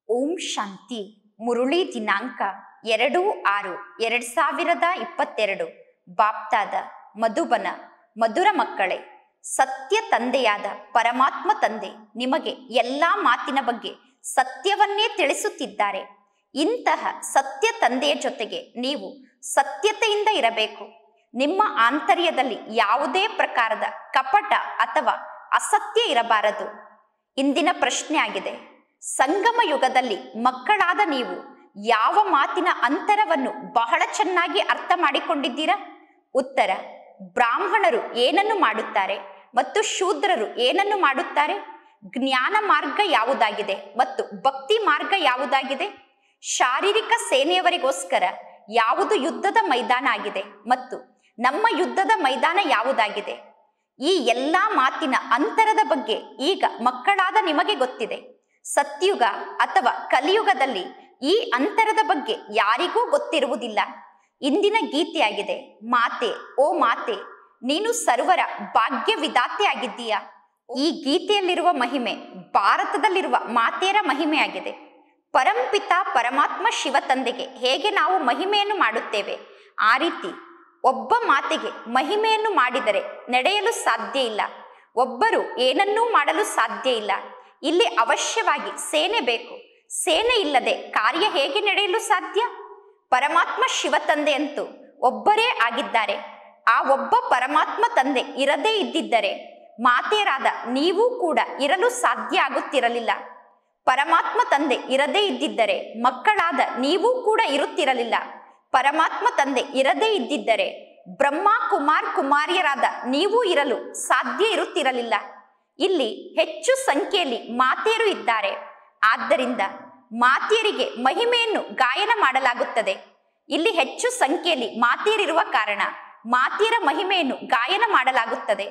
ಓಂ ಶಾಂತಿ ಮುರುಳಿ ದಿನಾಂಕ ಎರಡು ಆರು ಎರಡ್ ಸಾವಿರದ ಇಪ್ಪತ್ತೆರಡು ಬಾಪ್ತಾದ ಮಧುಬನ ಮಧುರ ಮಕ್ಕಳೇ ಸತ್ಯ ತಂದೆಯಾದ ಪರಮಾತ್ಮ ತಂದೆ ನಿಮಗೆ ಎಲ್ಲಾ ಮಾತಿನ ಬಗ್ಗೆ ಸತ್ಯವನ್ನೇ ತಿಳಿಸುತ್ತಿದ್ದಾರೆ ಇಂತಹ ಸತ್ಯ ತಂದೆಯ ಜೊತೆಗೆ ನೀವು ಸತ್ಯತೆಯಿಂದ ಇರಬೇಕು ನಿಮ್ಮ ಆಂತರ್ಯದಲ್ಲಿ ಯಾವುದೇ ಪ್ರಕಾರದ ಕಪಟ ಅಥವಾ ಅಸತ್ಯ ಇರಬಾರದು ಇಂದಿನ ಪ್ರಶ್ನೆ ಆಗಿದೆ ಸಂಗಮ ಯುಗದಲ್ಲಿ ಮಕ್ಕಳಾದ ನೀವು ಯಾವ ಮಾತಿನ ಅಂತರವನ್ನು ಬಹಳ ಚೆನ್ನಾಗಿ ಅರ್ಥ ಮಾಡಿಕೊಂಡಿದ್ದೀರಾ ಉತ್ತರ ಬ್ರಾಹ್ಮಣರು ಏನನ್ನು ಮಾಡುತ್ತಾರೆ ಮತ್ತು ಶೂದ್ರರು ಏನನ್ನು ಮಾಡುತ್ತಾರೆ ಜ್ಞಾನ ಮಾರ್ಗ ಯಾವುದಾಗಿದೆ ಮತ್ತು ಭಕ್ತಿ ಮಾರ್ಗ ಯಾವುದಾಗಿದೆ ಶಾರೀರಿಕ ಸೇನೆಯವರಿಗೋಸ್ಕರ ಯಾವುದು ಯುದ್ಧದ ಮೈದಾನ ಆಗಿದೆ ಮತ್ತು ನಮ್ಮ ಯುದ್ಧದ ಮೈದಾನ ಯಾವುದಾಗಿದೆ ಈ ಎಲ್ಲಾ ಮಾತಿನ ಅಂತರದ ಬಗ್ಗೆ ಈಗ ಮಕ್ಕಳಾದ ನಿಮಗೆ ಗೊತ್ತಿದೆ ಸತ್ಯುಗ ಅಥವಾ ಕಲಿಯುಗದಲ್ಲಿ ಈ ಅಂತರದ ಬಗ್ಗೆ ಯಾರಿಗೂ ಗೊತ್ತಿರುವುದಿಲ್ಲ ಇಂದಿನ ಗೀತೆಯಾಗಿದೆ ಮಾತೆ ಓ ಮಾತೆ ನೀನು ಸರ್ವರ ಭಾಗ್ಯ ವಿಧಾತೆ ಆಗಿದ್ದೀಯಾ ಈ ಗೀತೆಯಲ್ಲಿರುವ ಮಹಿಮೆ ಭಾರತದಲ್ಲಿರುವ ಮಾತೆಯರ ಮಹಿಮೆಯಾಗಿದೆ ಪರಂಪಿತ ಪರಮಾತ್ಮ ಶಿವ ತಂದೆಗೆ ಹೇಗೆ ನಾವು ಮಹಿಮೆಯನ್ನು ಮಾಡುತ್ತೇವೆ ಆ ರೀತಿ ಒಬ್ಬ ಮಾತೆಗೆ ಮಹಿಮೆಯನ್ನು ಮಾಡಿದರೆ ನಡೆಯಲು ಸಾಧ್ಯ ಇಲ್ಲ ಒಬ್ಬರು ಏನನ್ನೂ ಮಾಡಲು ಸಾಧ್ಯ ಇಲ್ಲ ಇಲ್ಲಿ ಅವಶ್ಯವಾಗಿ ಸೇನೆ ಬೇಕು ಸೇನೆ ಇಲ್ಲದೆ ಕಾರ್ಯ ಹೇಗೆ ನಡೆಯಲು ಸಾಧ್ಯ ಪರಮಾತ್ಮ ಶಿವ ತಂದೆಯಂತೂ ಒಬ್ಬರೇ ಆಗಿದ್ದಾರೆ ಆ ಒಬ್ಬ ಪರಮಾತ್ಮ ತಂದೆ ಇರದೇ ಇದ್ದಿದ್ದರೆ ಮಾತೆಯರಾದ ನೀವು ಕೂಡ ಇರಲು ಸಾಧ್ಯ ಆಗುತ್ತಿರಲಿಲ್ಲ ಪರಮಾತ್ಮ ತಂದೆ ಇರದೇ ಇದ್ದಿದ್ದರೆ ಮಕ್ಕಳಾದ ನೀವು ಕೂಡ ಇರುತ್ತಿರಲಿಲ್ಲ ಪರಮಾತ್ಮ ತಂದೆ ಇರದೇ ಇದ್ದಿದ್ದರೆ ಬ್ರಹ್ಮ ಕುಮಾರ್ ಕುಮಾರಿಯರಾದ ನೀವು ಇರಲು ಸಾಧ್ಯ ಇರುತ್ತಿರಲಿಲ್ಲ ಇಲ್ಲಿ ಹೆಚ್ಚು ಸಂಖ್ಯೆಯಲ್ಲಿ ಮಾತೆಯರು ಇದ್ದಾರೆ ಆದ್ದರಿಂದ ಮಾತೆಯರಿಗೆ ಮಹಿಮೆಯನ್ನು ಗಾಯನ ಮಾಡಲಾಗುತ್ತದೆ ಇಲ್ಲಿ ಹೆಚ್ಚು ಸಂಖ್ಯೆಯಲ್ಲಿ ಮಾತೆಯರಿರುವ ಕಾರಣ ಮಾತೆಯರ ಮಹಿಮೆಯನ್ನು ಗಾಯನ ಮಾಡಲಾಗುತ್ತದೆ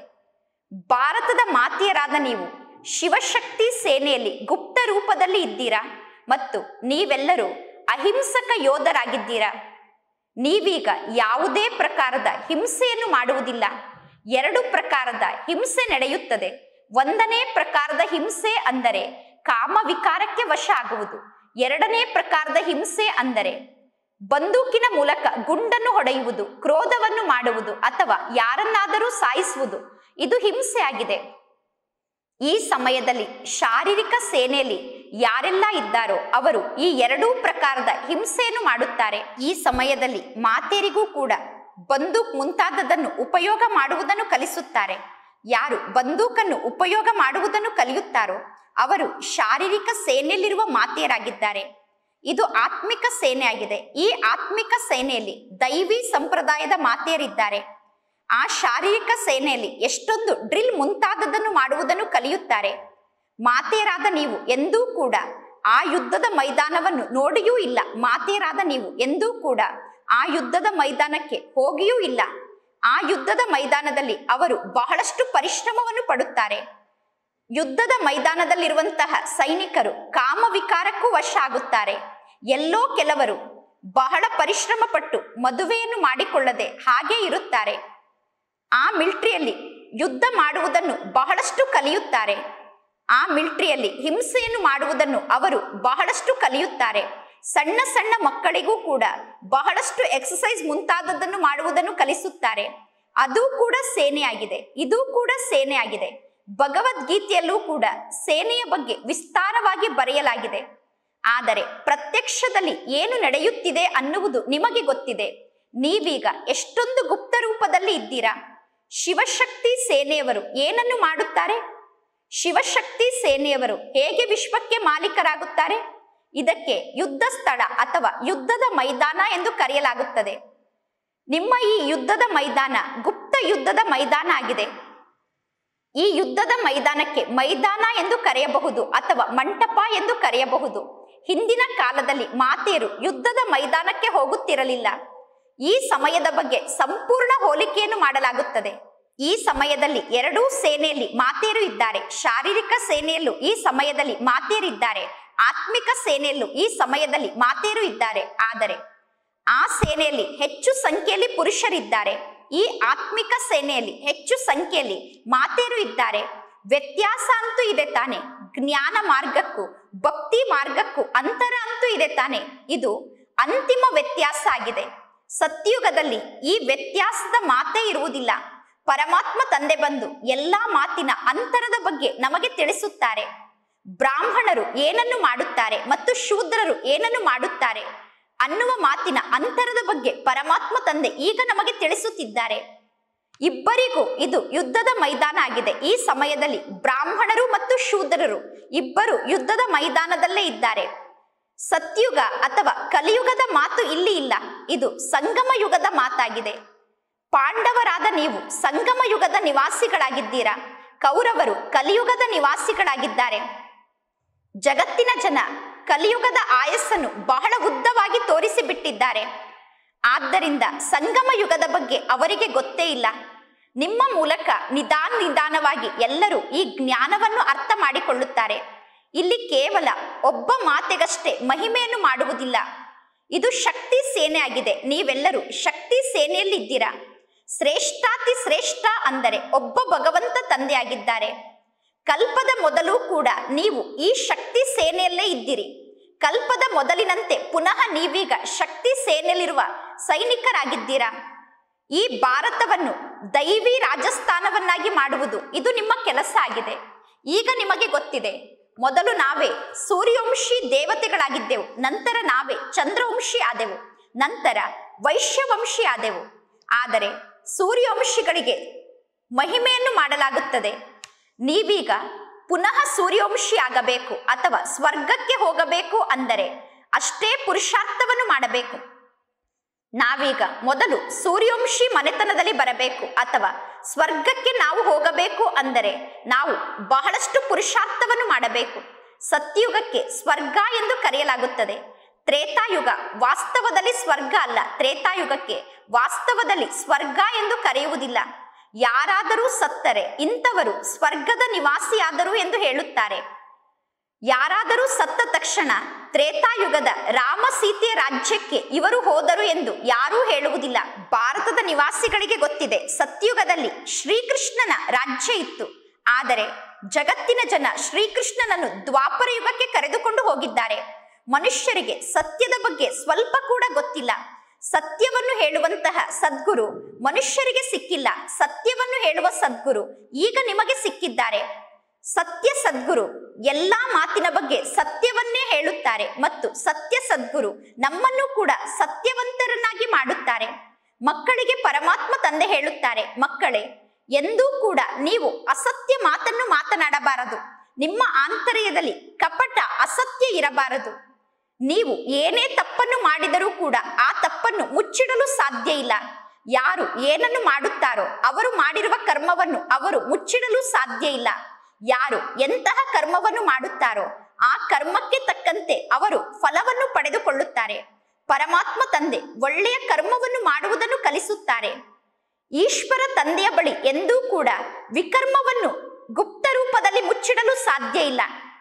ಭಾರತದ ಮಾತೆಯರಾದ ನೀವು ಶಿವಶಕ್ತಿ ಸೇನೆಯಲ್ಲಿ ಗುಪ್ತ ರೂಪದಲ್ಲಿ ಇದ್ದೀರಾ ಮತ್ತು ನೀವೆಲ್ಲರೂ ಅಹಿಂಸಕ ಯೋಧರಾಗಿದ್ದೀರಾ ನೀವೀಗ ಯಾವುದೇ ಪ್ರಕಾರದ ಹಿಂಸೆಯನ್ನು ಮಾಡುವುದಿಲ್ಲ ಎರಡು ಪ್ರಕಾರದ ಹಿಂಸೆ ನಡೆಯುತ್ತದೆ ಒಂದನೇ ಪ್ರಕಾರದ ಹಿಂಸೆ ಅಂದರೆ ಕಾಮ ವಿಕಾರಕ್ಕೆ ವಶ ಆಗುವುದು ಎರಡನೇ ಪ್ರಕಾರದ ಹಿಂಸೆ ಅಂದರೆ ಬಂದೂಕಿನ ಮೂಲಕ ಗುಂಡನ್ನು ಹೊಡೆಯುವುದು ಕ್ರೋಧವನ್ನು ಮಾಡುವುದು ಅಥವಾ ಯಾರನ್ನಾದರೂ ಸಾಯಿಸುವುದು ಇದು ಹಿಂಸೆ ಆಗಿದೆ ಈ ಸಮಯದಲ್ಲಿ ಶಾರೀರಿಕ ಸೇನೆಯಲ್ಲಿ ಯಾರೆಲ್ಲ ಇದ್ದಾರೋ ಅವರು ಈ ಎರಡೂ ಪ್ರಕಾರದ ಹಿಂಸೆಯನ್ನು ಮಾಡುತ್ತಾರೆ ಈ ಸಮಯದಲ್ಲಿ ಮಾತೆಯರಿಗೂ ಕೂಡ ಬಂದೂಕ್ ಮುಂತಾದದನ್ನು ಉಪಯೋಗ ಮಾಡುವುದನ್ನು ಕಲಿಸುತ್ತಾರೆ ಯಾರು ಬಂದೂಕನ್ನು ಉಪಯೋಗ ಮಾಡುವುದನ್ನು ಕಲಿಯುತ್ತಾರೋ ಅವರು ಶಾರೀರಿಕ ಸೇನೆಯಲ್ಲಿರುವ ಮಾತೆಯರಾಗಿದ್ದಾರೆ ಇದು ಆತ್ಮಿಕ ಸೇನೆ ಆಗಿದೆ ಈ ಆತ್ಮಿಕ ಸೇನೆಯಲ್ಲಿ ದೈವಿ ಸಂಪ್ರದಾಯದ ಮಾತೆಯರಿದ್ದಾರೆ ಆ ಶಾರೀರಿಕ ಸೇನೆಯಲ್ಲಿ ಎಷ್ಟೊಂದು ಡ್ರಿಲ್ ಮುಂತಾದದನ್ನು ಮಾಡುವುದನ್ನು ಕಲಿಯುತ್ತಾರೆ ಮಾತೆಯರಾದ ನೀವು ಎಂದೂ ಕೂಡ ಆ ಯುದ್ಧದ ಮೈದಾನವನ್ನು ನೋಡಿಯೂ ಇಲ್ಲ ಮಾತೆಯರಾದ ನೀವು ಎಂದೂ ಕೂಡ ಆ ಯುದ್ಧದ ಮೈದಾನಕ್ಕೆ ಹೋಗಿಯೂ ಇಲ್ಲ ಆ ಯುದ್ಧದ ಮೈದಾನದಲ್ಲಿ ಅವರು ಬಹಳಷ್ಟು ಪರಿಶ್ರಮವನ್ನು ಪಡುತ್ತಾರೆ ಯುದ್ಧದ ಮೈದಾನದಲ್ಲಿರುವಂತಹ ಸೈನಿಕರು ಕಾಮ ವಿಕಾರಕ್ಕೂ ವಶ ಆಗುತ್ತಾರೆ ಎಲ್ಲೋ ಕೆಲವರು ಬಹಳ ಪರಿಶ್ರಮ ಪಟ್ಟು ಮದುವೆಯನ್ನು ಮಾಡಿಕೊಳ್ಳದೆ ಹಾಗೇ ಇರುತ್ತಾರೆ ಆ ಮಿಲಿಟರಿಯಲ್ಲಿ ಯುದ್ಧ ಮಾಡುವುದನ್ನು ಬಹಳಷ್ಟು ಕಲಿಯುತ್ತಾರೆ ಆ ಮಿಲಿಟರಿಯಲ್ಲಿ ಹಿಂಸೆಯನ್ನು ಮಾಡುವುದನ್ನು ಅವರು ಬಹಳಷ್ಟು ಕಲಿಯುತ್ತಾರೆ ಸಣ್ಣ ಸಣ್ಣ ಮಕ್ಕಳಿಗೂ ಕೂಡ ಬಹಳಷ್ಟು ಎಕ್ಸಸೈಸ್ ಮುಂತಾದದ್ದನ್ನು ಮಾಡುವುದನ್ನು ಕಲಿಸುತ್ತಾರೆ ಅದು ಕೂಡ ಸೇನೆಯಾಗಿದೆ ಇದು ಕೂಡ ಸೇನೆಯಾಗಿದೆ ಭಗವದ್ಗೀತೆಯಲ್ಲೂ ಕೂಡ ಸೇನೆಯ ಬಗ್ಗೆ ವಿಸ್ತಾರವಾಗಿ ಬರೆಯಲಾಗಿದೆ ಆದರೆ ಪ್ರತ್ಯಕ್ಷದಲ್ಲಿ ಏನು ನಡೆಯುತ್ತಿದೆ ಅನ್ನುವುದು ನಿಮಗೆ ಗೊತ್ತಿದೆ ನೀವೀಗ ಎಷ್ಟೊಂದು ಗುಪ್ತ ರೂಪದಲ್ಲಿ ಇದ್ದೀರಾ ಶಿವಶಕ್ತಿ ಸೇನೆಯವರು ಏನನ್ನು ಮಾಡುತ್ತಾರೆ ಶಿವಶಕ್ತಿ ಸೇನೆಯವರು ಹೇಗೆ ವಿಶ್ವಕ್ಕೆ ಮಾಲೀಕರಾಗುತ್ತಾರೆ ಇದಕ್ಕೆ ಯುದ್ಧ ಸ್ಥಳ ಅಥವಾ ಯುದ್ಧದ ಮೈದಾನ ಎಂದು ಕರೆಯಲಾಗುತ್ತದೆ ನಿಮ್ಮ ಈ ಯುದ್ಧದ ಮೈದಾನ ಗುಪ್ತ ಯುದ್ಧದ ಮೈದಾನ ಆಗಿದೆ ಈ ಯುದ್ಧದ ಮೈದಾನಕ್ಕೆ ಮೈದಾನ ಎಂದು ಕರೆಯಬಹುದು ಅಥವಾ ಮಂಟಪ ಎಂದು ಕರೆಯಬಹುದು ಹಿಂದಿನ ಕಾಲದಲ್ಲಿ ಮಾತೆಯರು ಯುದ್ಧದ ಮೈದಾನಕ್ಕೆ ಹೋಗುತ್ತಿರಲಿಲ್ಲ ಈ ಸಮಯದ ಬಗ್ಗೆ ಸಂಪೂರ್ಣ ಹೋಲಿಕೆಯನ್ನು ಮಾಡಲಾಗುತ್ತದೆ ಈ ಸಮಯದಲ್ಲಿ ಎರಡೂ ಸೇನೆಯಲ್ಲಿ ಮಾತೆಯರು ಇದ್ದಾರೆ ಶಾರೀರಿಕ ಸೇನೆಯಲ್ಲೂ ಈ ಸಮಯದಲ್ಲಿ ಮಾತೆಯರಿದ್ದಾರೆ ಆತ್ಮಿಕ ಸೇನೆಯಲ್ಲೂ ಈ ಸಮಯದಲ್ಲಿ ಮಾತೆಯರು ಇದ್ದಾರೆ ಆದರೆ ಆ ಸೇನೆಯಲ್ಲಿ ಹೆಚ್ಚು ಸಂಖ್ಯೆಯಲ್ಲಿ ಪುರುಷರಿದ್ದಾರೆ ಈ ಆತ್ಮಿಕ ಸೇನೆಯಲ್ಲಿ ಹೆಚ್ಚು ಸಂಖ್ಯೆಯಲ್ಲಿ ಮಾತೆಯರು ಇದ್ದಾರೆ ವ್ಯತ್ಯಾಸ ಅಂತೂ ಇದೆ ತಾನೆ ಜ್ಞಾನ ಮಾರ್ಗಕ್ಕೂ ಭಕ್ತಿ ಮಾರ್ಗಕ್ಕೂ ಅಂತರ ಅಂತೂ ಇದೆ ತಾನೆ ಇದು ಅಂತಿಮ ವ್ಯತ್ಯಾಸ ಆಗಿದೆ ಸತ್ಯುಗದಲ್ಲಿ ಈ ವ್ಯತ್ಯಾಸದ ಮಾತೇ ಇರುವುದಿಲ್ಲ ಪರಮಾತ್ಮ ತಂದೆ ಬಂದು ಎಲ್ಲಾ ಮಾತಿನ ಅಂತರದ ಬಗ್ಗೆ ನಮಗೆ ತಿಳಿಸುತ್ತಾರೆ ಬ್ರಾಹ್ಮಣರು ಏನನ್ನು ಮಾಡುತ್ತಾರೆ ಮತ್ತು ಶೂದ್ರರು ಏನನ್ನು ಮಾಡುತ್ತಾರೆ ಅನ್ನುವ ಮಾತಿನ ಅಂತರದ ಬಗ್ಗೆ ಪರಮಾತ್ಮ ತಂದೆ ಈಗ ನಮಗೆ ತಿಳಿಸುತ್ತಿದ್ದಾರೆ ಇಬ್ಬರಿಗೂ ಇದು ಯುದ್ಧದ ಮೈದಾನ ಆಗಿದೆ ಈ ಸಮಯದಲ್ಲಿ ಬ್ರಾಹ್ಮಣರು ಮತ್ತು ಶೂದ್ರರು ಇಬ್ಬರು ಯುದ್ಧದ ಮೈದಾನದಲ್ಲೇ ಇದ್ದಾರೆ ಸತ್ಯುಗ ಅಥವಾ ಕಲಿಯುಗದ ಮಾತು ಇಲ್ಲಿ ಇಲ್ಲ ಇದು ಸಂಗಮ ಯುಗದ ಮಾತಾಗಿದೆ ಪಾಂಡವರಾದ ನೀವು ಸಂಗಮ ಯುಗದ ನಿವಾಸಿಗಳಾಗಿದ್ದೀರಾ ಕೌರವರು ಕಲಿಯುಗದ ನಿವಾಸಿಗಳಾಗಿದ್ದಾರೆ ಜಗತ್ತಿನ ಜನ ಕಲಿಯುಗದ ಆಯಸ್ಸನ್ನು ಬಹಳ ಉದ್ದವಾಗಿ ತೋರಿಸಿ ಬಿಟ್ಟಿದ್ದಾರೆ ಆದ್ದರಿಂದ ಸಂಗಮ ಯುಗದ ಬಗ್ಗೆ ಅವರಿಗೆ ಗೊತ್ತೇ ಇಲ್ಲ ನಿಮ್ಮ ಮೂಲಕ ನಿಧಾನ ನಿಧಾನವಾಗಿ ಎಲ್ಲರೂ ಈ ಜ್ಞಾನವನ್ನು ಅರ್ಥ ಮಾಡಿಕೊಳ್ಳುತ್ತಾರೆ ಇಲ್ಲಿ ಕೇವಲ ಒಬ್ಬ ಮಾತೆಗಷ್ಟೇ ಮಹಿಮೆಯನ್ನು ಮಾಡುವುದಿಲ್ಲ ಇದು ಶಕ್ತಿ ಸೇನೆ ಆಗಿದೆ ನೀವೆಲ್ಲರೂ ಶಕ್ತಿ ಸೇನೆಯಲ್ಲಿದ್ದೀರಾ ಶ್ರೇಷ್ಠಾತಿ ಶ್ರೇಷ್ಠ ಅಂದರೆ ಒಬ್ಬ ಭಗವಂತ ತಂದೆಯಾಗಿದ್ದಾರೆ ಕಲ್ಪದ ಮೊದಲು ಕೂಡ ನೀವು ಈ ಶಕ್ತಿ ಸೇನೆಯಲ್ಲೇ ಇದ್ದೀರಿ ಕಲ್ಪದ ಮೊದಲಿನಂತೆ ಪುನಃ ನೀವೀಗ ಶಕ್ತಿ ಸೇನೆಯಲ್ಲಿರುವ ಸೈನಿಕರಾಗಿದ್ದೀರಾ ಈ ಭಾರತವನ್ನು ದೈವಿ ರಾಜಸ್ಥಾನವನ್ನಾಗಿ ಮಾಡುವುದು ಇದು ನಿಮ್ಮ ಕೆಲಸ ಆಗಿದೆ ಈಗ ನಿಮಗೆ ಗೊತ್ತಿದೆ ಮೊದಲು ನಾವೇ ಸೂರ್ಯವಂಶಿ ದೇವತೆಗಳಾಗಿದ್ದೆವು ನಂತರ ನಾವೇ ಚಂದ್ರವಂಶಿ ಆದೆವು ನಂತರ ವೈಶ್ಯವಂಶಿ ಆದೆವು ಆದರೆ ಸೂರ್ಯವಂಶಿಗಳಿಗೆ ಮಹಿಮೆಯನ್ನು ಮಾಡಲಾಗುತ್ತದೆ ನೀವೀಗ ಪುನಃ ಸೂರ್ಯವಂಶಿ ಆಗಬೇಕು ಅಥವಾ ಸ್ವರ್ಗಕ್ಕೆ ಹೋಗಬೇಕು ಅಂದರೆ ಅಷ್ಟೇ ಪುರುಷಾರ್ಥವನ್ನು ಮಾಡಬೇಕು ನಾವೀಗ ಮೊದಲು ಸೂರ್ಯವಂಶಿ ಮನೆತನದಲ್ಲಿ ಬರಬೇಕು ಅಥವಾ ಸ್ವರ್ಗಕ್ಕೆ ನಾವು ಹೋಗಬೇಕು ಅಂದರೆ ನಾವು ಬಹಳಷ್ಟು ಪುರುಷಾರ್ಥವನ್ನು ಮಾಡಬೇಕು ಸತ್ಯುಗಕ್ಕೆ ಸ್ವರ್ಗ ಎಂದು ಕರೆಯಲಾಗುತ್ತದೆ ತ್ರೇತಾಯುಗ ವಾಸ್ತವದಲ್ಲಿ ಸ್ವರ್ಗ ಅಲ್ಲ ತ್ರೇತಾಯುಗಕ್ಕೆ ವಾಸ್ತವದಲ್ಲಿ ಸ್ವರ್ಗ ಎಂದು ಕರೆಯುವುದಿಲ್ಲ ಯಾರಾದರೂ ಸತ್ತರೆ ಇಂಥವರು ಸ್ವರ್ಗದ ನಿವಾಸಿಯಾದರು ಎಂದು ಹೇಳುತ್ತಾರೆ ಯಾರಾದರೂ ಸತ್ತ ತಕ್ಷಣ ತ್ರೇತಾಯುಗದ ರಾಮ ಸೀತೆಯ ರಾಜ್ಯಕ್ಕೆ ಇವರು ಹೋದರು ಎಂದು ಯಾರೂ ಹೇಳುವುದಿಲ್ಲ ಭಾರತದ ನಿವಾಸಿಗಳಿಗೆ ಗೊತ್ತಿದೆ ಸತ್ಯುಗದಲ್ಲಿ ಶ್ರೀಕೃಷ್ಣನ ರಾಜ್ಯ ಇತ್ತು ಆದರೆ ಜಗತ್ತಿನ ಜನ ಶ್ರೀಕೃಷ್ಣನನ್ನು ದ್ವಾಪರ ಯುಗಕ್ಕೆ ಕರೆದುಕೊಂಡು ಹೋಗಿದ್ದಾರೆ ಮನುಷ್ಯರಿಗೆ ಸತ್ಯದ ಬಗ್ಗೆ ಸ್ವಲ್ಪ ಕೂಡ ಗೊತ್ತಿಲ್ಲ ಸತ್ಯವನ್ನು ಹೇಳುವಂತಹ ಸದ್ಗುರು ಮನುಷ್ಯರಿಗೆ ಸಿಕ್ಕಿಲ್ಲ ಸತ್ಯವನ್ನು ಹೇಳುವ ಸದ್ಗುರು ಈಗ ನಿಮಗೆ ಸಿಕ್ಕಿದ್ದಾರೆ ಸತ್ಯ ಸದ್ಗುರು ಎಲ್ಲಾ ಮಾತಿನ ಬಗ್ಗೆ ಸತ್ಯವನ್ನೇ ಹೇಳುತ್ತಾರೆ ಮತ್ತು ಸತ್ಯ ಸದ್ಗುರು ನಮ್ಮನ್ನು ಕೂಡ ಸತ್ಯವಂತರನ್ನಾಗಿ ಮಾಡುತ್ತಾರೆ ಮಕ್ಕಳಿಗೆ ಪರಮಾತ್ಮ ತಂದೆ ಹೇಳುತ್ತಾರೆ ಮಕ್ಕಳೇ ಎಂದೂ ಕೂಡ ನೀವು ಅಸತ್ಯ ಮಾತನ್ನು ಮಾತನಾಡಬಾರದು ನಿಮ್ಮ ಆಂತರ್ಯದಲ್ಲಿ ಕಪಟ ಅಸತ್ಯ ಇರಬಾರದು ನೀವು ಏನೇ ತಪ್ಪನ್ನು ಮಾಡಿದರೂ ಕೂಡ ಆ ತಪ್ಪನ್ನು ಮುಚ್ಚಿಡಲು ಸಾಧ್ಯ ಇಲ್ಲ ಯಾರು ಏನನ್ನು ಮಾಡುತ್ತಾರೋ ಅವರು ಮಾಡಿರುವ ಕರ್ಮವನ್ನು ಅವರು ಮುಚ್ಚಿಡಲು ಸಾಧ್ಯ ಇಲ್ಲ ಯಾರು ಎಂತಹ ಕರ್ಮವನ್ನು ಮಾಡುತ್ತಾರೋ ಆ ಕರ್ಮಕ್ಕೆ ತಕ್ಕಂತೆ ಅವರು ಫಲವನ್ನು ಪಡೆದುಕೊಳ್ಳುತ್ತಾರೆ ಪರಮಾತ್ಮ ತಂದೆ ಒಳ್ಳೆಯ ಕರ್ಮವನ್ನು ಮಾಡುವುದನ್ನು ಕಲಿಸುತ್ತಾರೆ ಈಶ್ವರ ತಂದೆಯ ಬಳಿ ಎಂದೂ ಕೂಡ ವಿಕರ್ಮವನ್ನು ಗುಪ್ತ ರೂಪದಲ್ಲಿ ಮುಚ್ಚಿಡಲು ಸಾಧ್ಯ ಇಲ್ಲ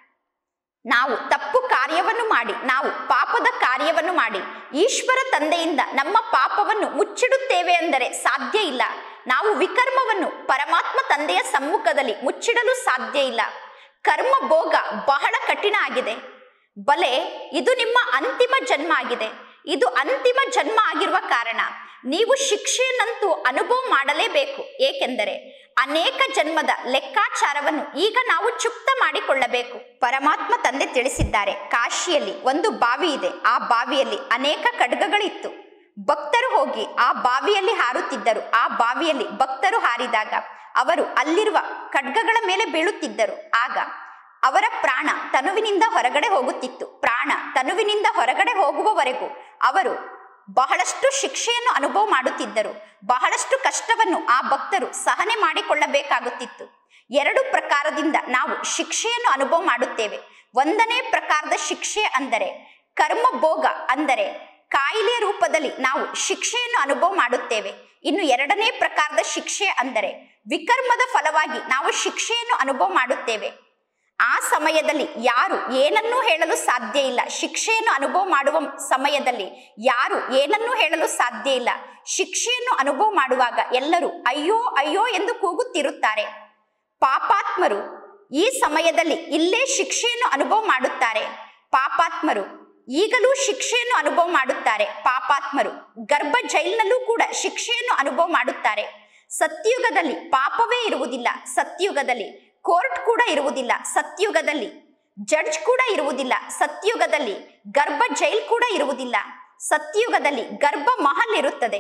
ನಾವು ತಪ್ಪು ಕಾರ್ಯವನ್ನು ಮಾಡಿ ನಾವು ಪಾಪದ ಕಾರ್ಯವನ್ನು ಮಾಡಿ ಈಶ್ವರ ತಂದೆಯಿಂದ ನಮ್ಮ ಪಾಪವನ್ನು ಮುಚ್ಚಿಡುತ್ತೇವೆ ಅಂದರೆ ಸಾಧ್ಯ ಇಲ್ಲ ನಾವು ವಿಕರ್ಮವನ್ನು ಪರಮಾತ್ಮ ತಂದೆಯ ಸಮ್ಮುಖದಲ್ಲಿ ಮುಚ್ಚಿಡಲು ಸಾಧ್ಯ ಇಲ್ಲ ಕರ್ಮ ಭೋಗ ಬಹಳ ಕಠಿಣ ಆಗಿದೆ ಬಲೆ ಇದು ನಿಮ್ಮ ಅಂತಿಮ ಜನ್ಮ ಆಗಿದೆ ಇದು ಅಂತಿಮ ಜನ್ಮ ಆಗಿರುವ ಕಾರಣ ನೀವು ಶಿಕ್ಷೆಯನ್ನಂತೂ ಅನುಭವ ಮಾಡಲೇಬೇಕು ಏಕೆಂದರೆ ಅನೇಕ ಜನ್ಮದ ಲೆಕ್ಕಾಚಾರವನ್ನು ಈಗ ನಾವು ಚುಕ್ತ ಮಾಡಿಕೊಳ್ಳಬೇಕು ಪರಮಾತ್ಮ ತಂದೆ ತಿಳಿಸಿದ್ದಾರೆ ಕಾಶಿಯಲ್ಲಿ ಒಂದು ಬಾವಿ ಇದೆ ಆ ಬಾವಿಯಲ್ಲಿ ಅನೇಕ ಖಡ್ಗಗಳಿತ್ತು ಭಕ್ತರು ಹೋಗಿ ಆ ಬಾವಿಯಲ್ಲಿ ಹಾರುತ್ತಿದ್ದರು ಆ ಬಾವಿಯಲ್ಲಿ ಭಕ್ತರು ಹಾರಿದಾಗ ಅವರು ಅಲ್ಲಿರುವ ಖಡ್ಗಗಳ ಮೇಲೆ ಬೀಳುತ್ತಿದ್ದರು ಆಗ ಅವರ ಪ್ರಾಣ ತನುವಿನಿಂದ ಹೊರಗಡೆ ಹೋಗುತ್ತಿತ್ತು ಪ್ರಾಣ ತನುವಿನಿಂದ ಹೊರಗಡೆ ಹೋಗುವವರೆಗೂ ಅವರು ಬಹಳಷ್ಟು ಶಿಕ್ಷೆಯನ್ನು ಅನುಭವ ಮಾಡುತ್ತಿದ್ದರು ಬಹಳಷ್ಟು ಕಷ್ಟವನ್ನು ಆ ಭಕ್ತರು ಸಹನೆ ಮಾಡಿಕೊಳ್ಳಬೇಕಾಗುತ್ತಿತ್ತು ಎರಡು ಪ್ರಕಾರದಿಂದ ನಾವು ಶಿಕ್ಷೆಯನ್ನು ಅನುಭವ ಮಾಡುತ್ತೇವೆ ಒಂದನೇ ಪ್ರಕಾರದ ಶಿಕ್ಷೆ ಅಂದರೆ ಕರ್ಮ ಭೋಗ ಅಂದರೆ ಕಾಯಿಲೆಯ ರೂಪದಲ್ಲಿ ನಾವು ಶಿಕ್ಷೆಯನ್ನು ಅನುಭವ ಮಾಡುತ್ತೇವೆ ಇನ್ನು ಎರಡನೇ ಪ್ರಕಾರದ ಶಿಕ್ಷೆ ಅಂದರೆ ವಿಕರ್ಮದ ಫಲವಾಗಿ ನಾವು ಶಿಕ್ಷೆಯನ್ನು ಅನುಭವ ಮಾಡುತ್ತೇವೆ ಆ ಸಮಯದಲ್ಲಿ ಯಾರು ಏನನ್ನೂ ಹೇಳಲು ಸಾಧ್ಯ ಇಲ್ಲ ಶಿಕ್ಷೆಯನ್ನು ಅನುಭವ ಮಾಡುವ ಸಮಯದಲ್ಲಿ ಯಾರು ಏನನ್ನೂ ಹೇಳಲು ಸಾಧ್ಯ ಇಲ್ಲ ಶಿಕ್ಷೆಯನ್ನು ಅನುಭವ ಮಾಡುವಾಗ ಎಲ್ಲರೂ ಅಯ್ಯೋ ಅಯ್ಯೋ ಎಂದು ಕೂಗುತ್ತಿರುತ್ತಾರೆ ಪಾಪಾತ್ಮರು ಈ ಸಮಯದಲ್ಲಿ ಇಲ್ಲೇ ಶಿಕ್ಷೆಯನ್ನು ಅನುಭವ ಮಾಡುತ್ತಾರೆ ಪಾಪಾತ್ಮರು ಈಗಲೂ ಶಿಕ್ಷೆಯನ್ನು ಅನುಭವ ಮಾಡುತ್ತಾರೆ ಪಾಪಾತ್ಮರು ಗರ್ಭ ಜೈಲಿನಲ್ಲೂ ಕೂಡ ಶಿಕ್ಷೆಯನ್ನು ಅನುಭವ ಮಾಡುತ್ತಾರೆ ಸತ್ಯುಗದಲ್ಲಿ ಪಾಪವೇ ಇರುವುದಿಲ್ಲ ಸತ್ಯುಗದಲ್ಲಿ ಕೋರ್ಟ್ ಕೂಡ ಇರುವುದಿಲ್ಲ ಸತ್ಯುಗದಲ್ಲಿ ಜಡ್ಜ್ ಕೂಡ ಇರುವುದಿಲ್ಲ ಸತ್ಯುಗದಲ್ಲಿ ಗರ್ಭ ಜೈಲ್ ಕೂಡ ಇರುವುದಿಲ್ಲ ಸತ್ಯುಗದಲ್ಲಿ ಗರ್ಭ ಮಹಲ್ ಇರುತ್ತದೆ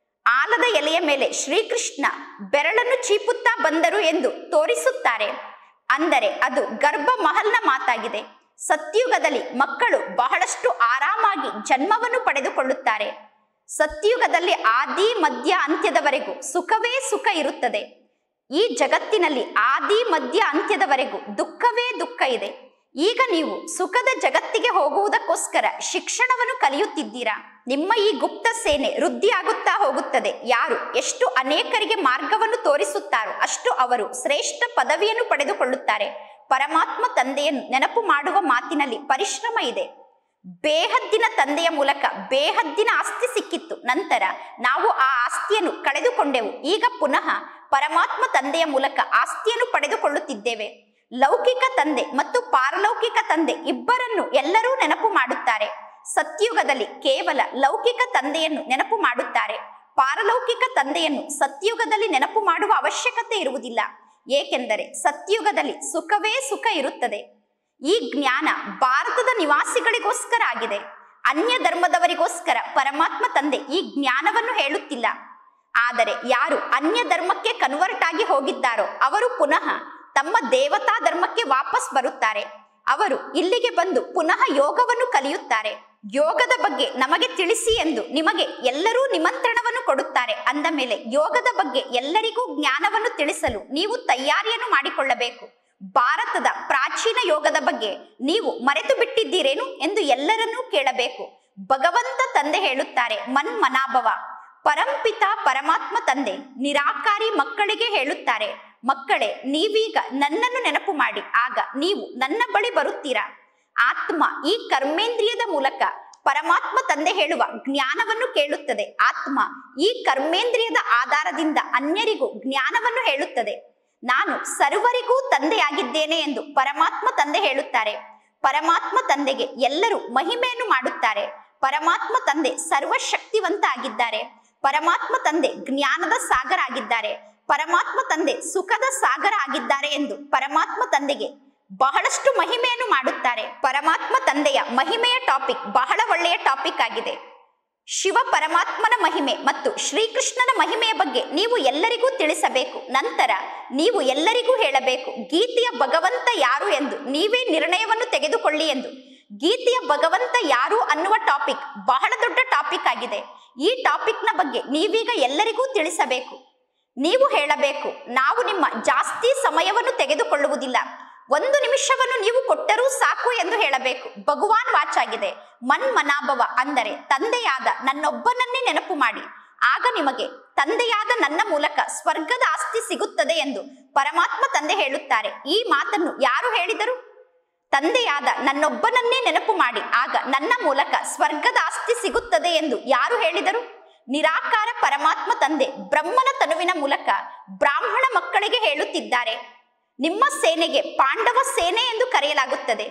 ಆಲದ ಎಲೆಯ ಮೇಲೆ ಶ್ರೀಕೃಷ್ಣ ಬೆರಳನ್ನು ಚೀಪುತ್ತಾ ಬಂದರು ಎಂದು ತೋರಿಸುತ್ತಾರೆ ಅಂದರೆ ಅದು ಗರ್ಭ ಮಹಲ್ನ ಮಾತಾಗಿದೆ ಸತ್ಯುಗದಲ್ಲಿ ಮಕ್ಕಳು ಬಹಳಷ್ಟು ಆರಾಮಾಗಿ ಜನ್ಮವನ್ನು ಪಡೆದುಕೊಳ್ಳುತ್ತಾರೆ ಸತ್ಯುಗದಲ್ಲಿ ಆದಿ ಮಧ್ಯ ಅಂತ್ಯದವರೆಗೂ ಸುಖವೇ ಸುಖ ಇರುತ್ತದೆ ಈ ಜಗತ್ತಿನಲ್ಲಿ ಆದಿ ಮಧ್ಯ ಅಂತ್ಯದವರೆಗೂ ದುಃಖವೇ ದುಃಖ ಇದೆ ಈಗ ನೀವು ಸುಖದ ಜಗತ್ತಿಗೆ ಹೋಗುವುದಕ್ಕೋಸ್ಕರ ಶಿಕ್ಷಣವನ್ನು ಕಲಿಯುತ್ತಿದ್ದೀರಾ ನಿಮ್ಮ ಈ ಗುಪ್ತ ಸೇನೆ ವೃದ್ಧಿಯಾಗುತ್ತಾ ಹೋಗುತ್ತದೆ ಯಾರು ಎಷ್ಟು ಅನೇಕರಿಗೆ ಮಾರ್ಗವನ್ನು ತೋರಿಸುತ್ತಾರೋ ಅಷ್ಟು ಅವರು ಶ್ರೇಷ್ಠ ಪದವಿಯನ್ನು ಪಡೆದುಕೊಳ್ಳುತ್ತಾರೆ ಪರಮಾತ್ಮ ತಂದೆಯನ್ನು ನೆನಪು ಮಾಡುವ ಮಾತಿನಲ್ಲಿ ಪರಿಶ್ರಮ ಇದೆ ಬೇಹದ್ದಿನ ತಂದೆಯ ಮೂಲಕ ಬೇಹದ್ದಿನ ಆಸ್ತಿ ಸಿಕ್ಕಿತ್ತು ನಂತರ ನಾವು ಆ ಆಸ್ತಿಯನ್ನು ಕಳೆದುಕೊಂಡೆವು ಈಗ ಪುನಃ ಪರಮಾತ್ಮ ತಂದೆಯ ಮೂಲಕ ಆಸ್ತಿಯನ್ನು ಪಡೆದುಕೊಳ್ಳುತ್ತಿದ್ದೇವೆ ಲೌಕಿಕ ತಂದೆ ಮತ್ತು ಪಾರಲೌಕಿಕ ತಂದೆ ಇಬ್ಬರನ್ನು ಎಲ್ಲರೂ ನೆನಪು ಮಾಡುತ್ತಾರೆ ಸತ್ಯುಗದಲ್ಲಿ ಕೇವಲ ಲೌಕಿಕ ತಂದೆಯನ್ನು ನೆನಪು ಮಾಡುತ್ತಾರೆ ಪಾರಲೌಕಿಕ ತಂದೆಯನ್ನು ಸತ್ಯುಗದಲ್ಲಿ ನೆನಪು ಮಾಡುವ ಅವಶ್ಯಕತೆ ಇರುವುದಿಲ್ಲ ಏಕೆಂದರೆ ಸತ್ಯುಗದಲ್ಲಿ ಸುಖವೇ ಸುಖ ಇರುತ್ತದೆ ಈ ಜ್ಞಾನ ಭಾರತದ ನಿವಾಸಿಗಳಿಗೋಸ್ಕರ ಆಗಿದೆ ಅನ್ಯ ಧರ್ಮದವರಿಗೋಸ್ಕರ ಪರಮಾತ್ಮ ತಂದೆ ಈ ಜ್ಞಾನವನ್ನು ಹೇಳುತ್ತಿಲ್ಲ ಆದರೆ ಯಾರು ಅನ್ಯ ಧರ್ಮಕ್ಕೆ ಕನ್ವರ್ಟ್ ಆಗಿ ಹೋಗಿದ್ದಾರೋ ಅವರು ಪುನಃ ತಮ್ಮ ದೇವತಾ ಧರ್ಮಕ್ಕೆ ವಾಪಸ್ ಬರುತ್ತಾರೆ ಅವರು ಇಲ್ಲಿಗೆ ಬಂದು ಪುನಃ ಯೋಗವನ್ನು ಕಲಿಯುತ್ತಾರೆ ಯೋಗದ ಬಗ್ಗೆ ನಮಗೆ ತಿಳಿಸಿ ಎಂದು ನಿಮಗೆ ಎಲ್ಲರೂ ನಿಮಂತ್ರಣವನ್ನು ಕೊಡುತ್ತಾರೆ ಅಂದ ಮೇಲೆ ಯೋಗದ ಬಗ್ಗೆ ಎಲ್ಲರಿಗೂ ಜ್ಞಾನವನ್ನು ತಿಳಿಸಲು ನೀವು ತಯಾರಿಯನ್ನು ಮಾಡಿಕೊಳ್ಳಬೇಕು ಭಾರತದ ಪ್ರಾಚೀನ ಯೋಗದ ಬಗ್ಗೆ ನೀವು ಮರೆತು ಬಿಟ್ಟಿದ್ದೀರೇನು ಎಂದು ಎಲ್ಲರನ್ನೂ ಕೇಳಬೇಕು ಭಗವಂತ ತಂದೆ ಹೇಳುತ್ತಾರೆ ಮನ್ ಮನಾಭವ ಪರಂಪಿತ ಪರಮಾತ್ಮ ತಂದೆ ನಿರಾಕಾರಿ ಮಕ್ಕಳಿಗೆ ಹೇಳುತ್ತಾರೆ ಮಕ್ಕಳೇ ನೀವೀಗ ನನ್ನನ್ನು ನೆನಪು ಮಾಡಿ ಆಗ ನೀವು ನನ್ನ ಬಳಿ ಬರುತ್ತೀರಾ ಆತ್ಮ ಈ ಕರ್ಮೇಂದ್ರಿಯದ ಮೂಲಕ ಪರಮಾತ್ಮ ತಂದೆ ಹೇಳುವ ಜ್ಞಾನವನ್ನು ಕೇಳುತ್ತದೆ ಆತ್ಮ ಈ ಕರ್ಮೇಂದ್ರಿಯದ ಆಧಾರದಿಂದ ಅನ್ಯರಿಗೂ ಜ್ಞಾನವನ್ನು ಹೇಳುತ್ತದೆ ನಾನು ಸರ್ವರಿಗೂ ತಂದೆಯಾಗಿದ್ದೇನೆ ಎಂದು ಪರಮಾತ್ಮ ತಂದೆ ಹೇಳುತ್ತಾರೆ ಪರಮಾತ್ಮ ತಂದೆಗೆ ಎಲ್ಲರೂ ಮಹಿಮೆಯನ್ನು ಮಾಡುತ್ತಾರೆ ಪರಮಾತ್ಮ ತಂದೆ ಸರ್ವಶಕ್ತಿವಂತ ಆಗಿದ್ದಾರೆ ಪರಮಾತ್ಮ ತಂದೆ ಜ್ಞಾನದ ಸಾಗರ ಆಗಿದ್ದಾರೆ ಪರಮಾತ್ಮ ತಂದೆ ಸುಖದ ಸಾಗರ ಆಗಿದ್ದಾರೆ ಎಂದು ಪರಮಾತ್ಮ ತಂದೆಗೆ ಬಹಳಷ್ಟು ಮಹಿಮೆಯನ್ನು ಮಾಡುತ್ತಾರೆ ಪರಮಾತ್ಮ ತಂದೆಯ ಮಹಿಮೆಯ ಟಾಪಿಕ್ ಬಹಳ ಒಳ್ಳೆಯ ಟಾಪಿಕ್ ಆಗಿದೆ ಶಿವ ಪರಮಾತ್ಮನ ಮಹಿಮೆ ಮತ್ತು ಶ್ರೀಕೃಷ್ಣನ ಮಹಿಮೆಯ ಬಗ್ಗೆ ನೀವು ಎಲ್ಲರಿಗೂ ತಿಳಿಸಬೇಕು ನಂತರ ನೀವು ಎಲ್ಲರಿಗೂ ಹೇಳಬೇಕು ಗೀತೆಯ ಭಗವಂತ ಯಾರು ಎಂದು ನೀವೇ ನಿರ್ಣಯವನ್ನು ತೆಗೆದುಕೊಳ್ಳಿ ಎಂದು ಗೀತೆಯ ಭಗವಂತ ಯಾರು ಅನ್ನುವ ಟಾಪಿಕ್ ಬಹಳ ದೊಡ್ಡ ಟಾಪಿಕ್ ಆಗಿದೆ ಈ ಟಾಪಿಕ್ನ ಬಗ್ಗೆ ನೀವೀಗ ಎಲ್ಲರಿಗೂ ತಿಳಿಸಬೇಕು ನೀವು ಹೇಳಬೇಕು ನಾವು ನಿಮ್ಮ ಜಾಸ್ತಿ ಸಮಯವನ್ನು ತೆಗೆದುಕೊಳ್ಳುವುದಿಲ್ಲ ಒಂದು ನಿಮಿಷವನ್ನು ನೀವು ಕೊಟ್ಟರೂ ಸಾಕು ಎಂದು ಹೇಳಬೇಕು ಭಗವಾನ್ ವಾಚಾಗಿದೆ ಮನ್ ಮನಾಭವ ಅಂದರೆ ತಂದೆಯಾದ ನನ್ನೊಬ್ಬನನ್ನೇ ನೆನಪು ಮಾಡಿ ಆಗ ನಿಮಗೆ ತಂದೆಯಾದ ನನ್ನ ಮೂಲಕ ಸ್ವರ್ಗದ ಆಸ್ತಿ ಸಿಗುತ್ತದೆ ಎಂದು ಪರಮಾತ್ಮ ತಂದೆ ಹೇಳುತ್ತಾರೆ ಈ ಮಾತನ್ನು ಯಾರು ಹೇಳಿದರು ತಂದೆಯಾದ ನನ್ನೊಬ್ಬನನ್ನೇ ನೆನಪು ಮಾಡಿ ಆಗ ನನ್ನ ಮೂಲಕ ಸ್ವರ್ಗದ ಆಸ್ತಿ ಸಿಗುತ್ತದೆ ಎಂದು ಯಾರು ಹೇಳಿದರು ನಿರಾಕಾರ ಪರಮಾತ್ಮ ತಂದೆ ಬ್ರಹ್ಮನ ತನುವಿನ ಮೂಲಕ ಬ್ರಾಹ್ಮಣ ಮಕ್ಕಳಿಗೆ ಹೇಳುತ್ತಿದ್ದಾರೆ ನಿಮ್ಮ ಸೇನೆಗೆ ಪಾಂಡವ ಸೇನೆ ಎಂದು ಕರೆಯಲಾಗುತ್ತದೆ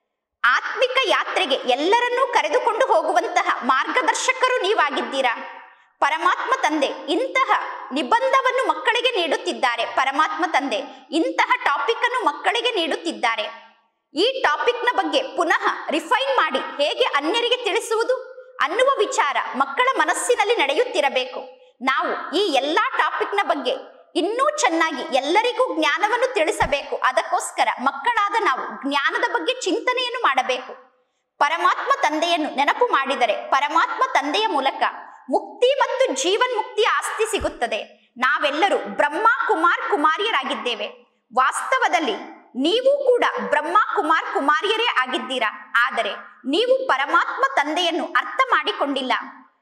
ಆತ್ಮಿಕ ಯಾತ್ರೆಗೆ ಎಲ್ಲರನ್ನೂ ಕರೆದುಕೊಂಡು ಹೋಗುವಂತಹ ಮಾರ್ಗದರ್ಶಕರು ನೀವಾಗಿದ್ದೀರಾ ಪರಮಾತ್ಮ ತಂದೆ ಇಂತಹ ನಿಬಂಧವನ್ನು ಮಕ್ಕಳಿಗೆ ನೀಡುತ್ತಿದ್ದಾರೆ ಪರಮಾತ್ಮ ತಂದೆ ಇಂತಹ ಟಾಪಿಕ್ ಅನ್ನು ಮಕ್ಕಳಿಗೆ ನೀಡುತ್ತಿದ್ದಾರೆ ಈ ಟಾಪಿಕ್ನ ಬಗ್ಗೆ ಪುನಃ ರಿಫೈನ್ ಮಾಡಿ ಹೇಗೆ ಅನ್ಯರಿಗೆ ತಿಳಿಸುವುದು ಅನ್ನುವ ವಿಚಾರ ಮಕ್ಕಳ ಮನಸ್ಸಿನಲ್ಲಿ ನಡೆಯುತ್ತಿರಬೇಕು ನಾವು ಈ ಎಲ್ಲಾ ಟಾಪಿಕ್ನ ಬಗ್ಗೆ ಇನ್ನೂ ಚೆನ್ನಾಗಿ ಎಲ್ಲರಿಗೂ ಜ್ಞಾನವನ್ನು ತಿಳಿಸಬೇಕು ಅದಕ್ಕೋಸ್ಕರ ಮಕ್ಕಳಾದ ನಾವು ಜ್ಞಾನದ ಬಗ್ಗೆ ಚಿಂತನೆಯನ್ನು ಮಾಡಬೇಕು ಪರಮಾತ್ಮ ತಂದೆಯನ್ನು ನೆನಪು ಮಾಡಿದರೆ ಪರಮಾತ್ಮ ತಂದೆಯ ಮೂಲಕ ಮುಕ್ತಿ ಮತ್ತು ಜೀವನ್ ಮುಕ್ತಿಯ ಆಸ್ತಿ ಸಿಗುತ್ತದೆ ನಾವೆಲ್ಲರೂ ಬ್ರಹ್ಮ ಕುಮಾರ್ ಕುಮಾರಿಯರಾಗಿದ್ದೇವೆ ವಾಸ್ತವದಲ್ಲಿ ನೀವು ಕೂಡ ಬ್ರಹ್ಮ ಕುಮಾರ್ ಕುಮಾರಿಯರೇ ಆಗಿದ್ದೀರಾ ಆದರೆ ನೀವು ಪರಮಾತ್ಮ ತಂದೆಯನ್ನು ಅರ್ಥ ಮಾಡಿಕೊಂಡಿಲ್ಲ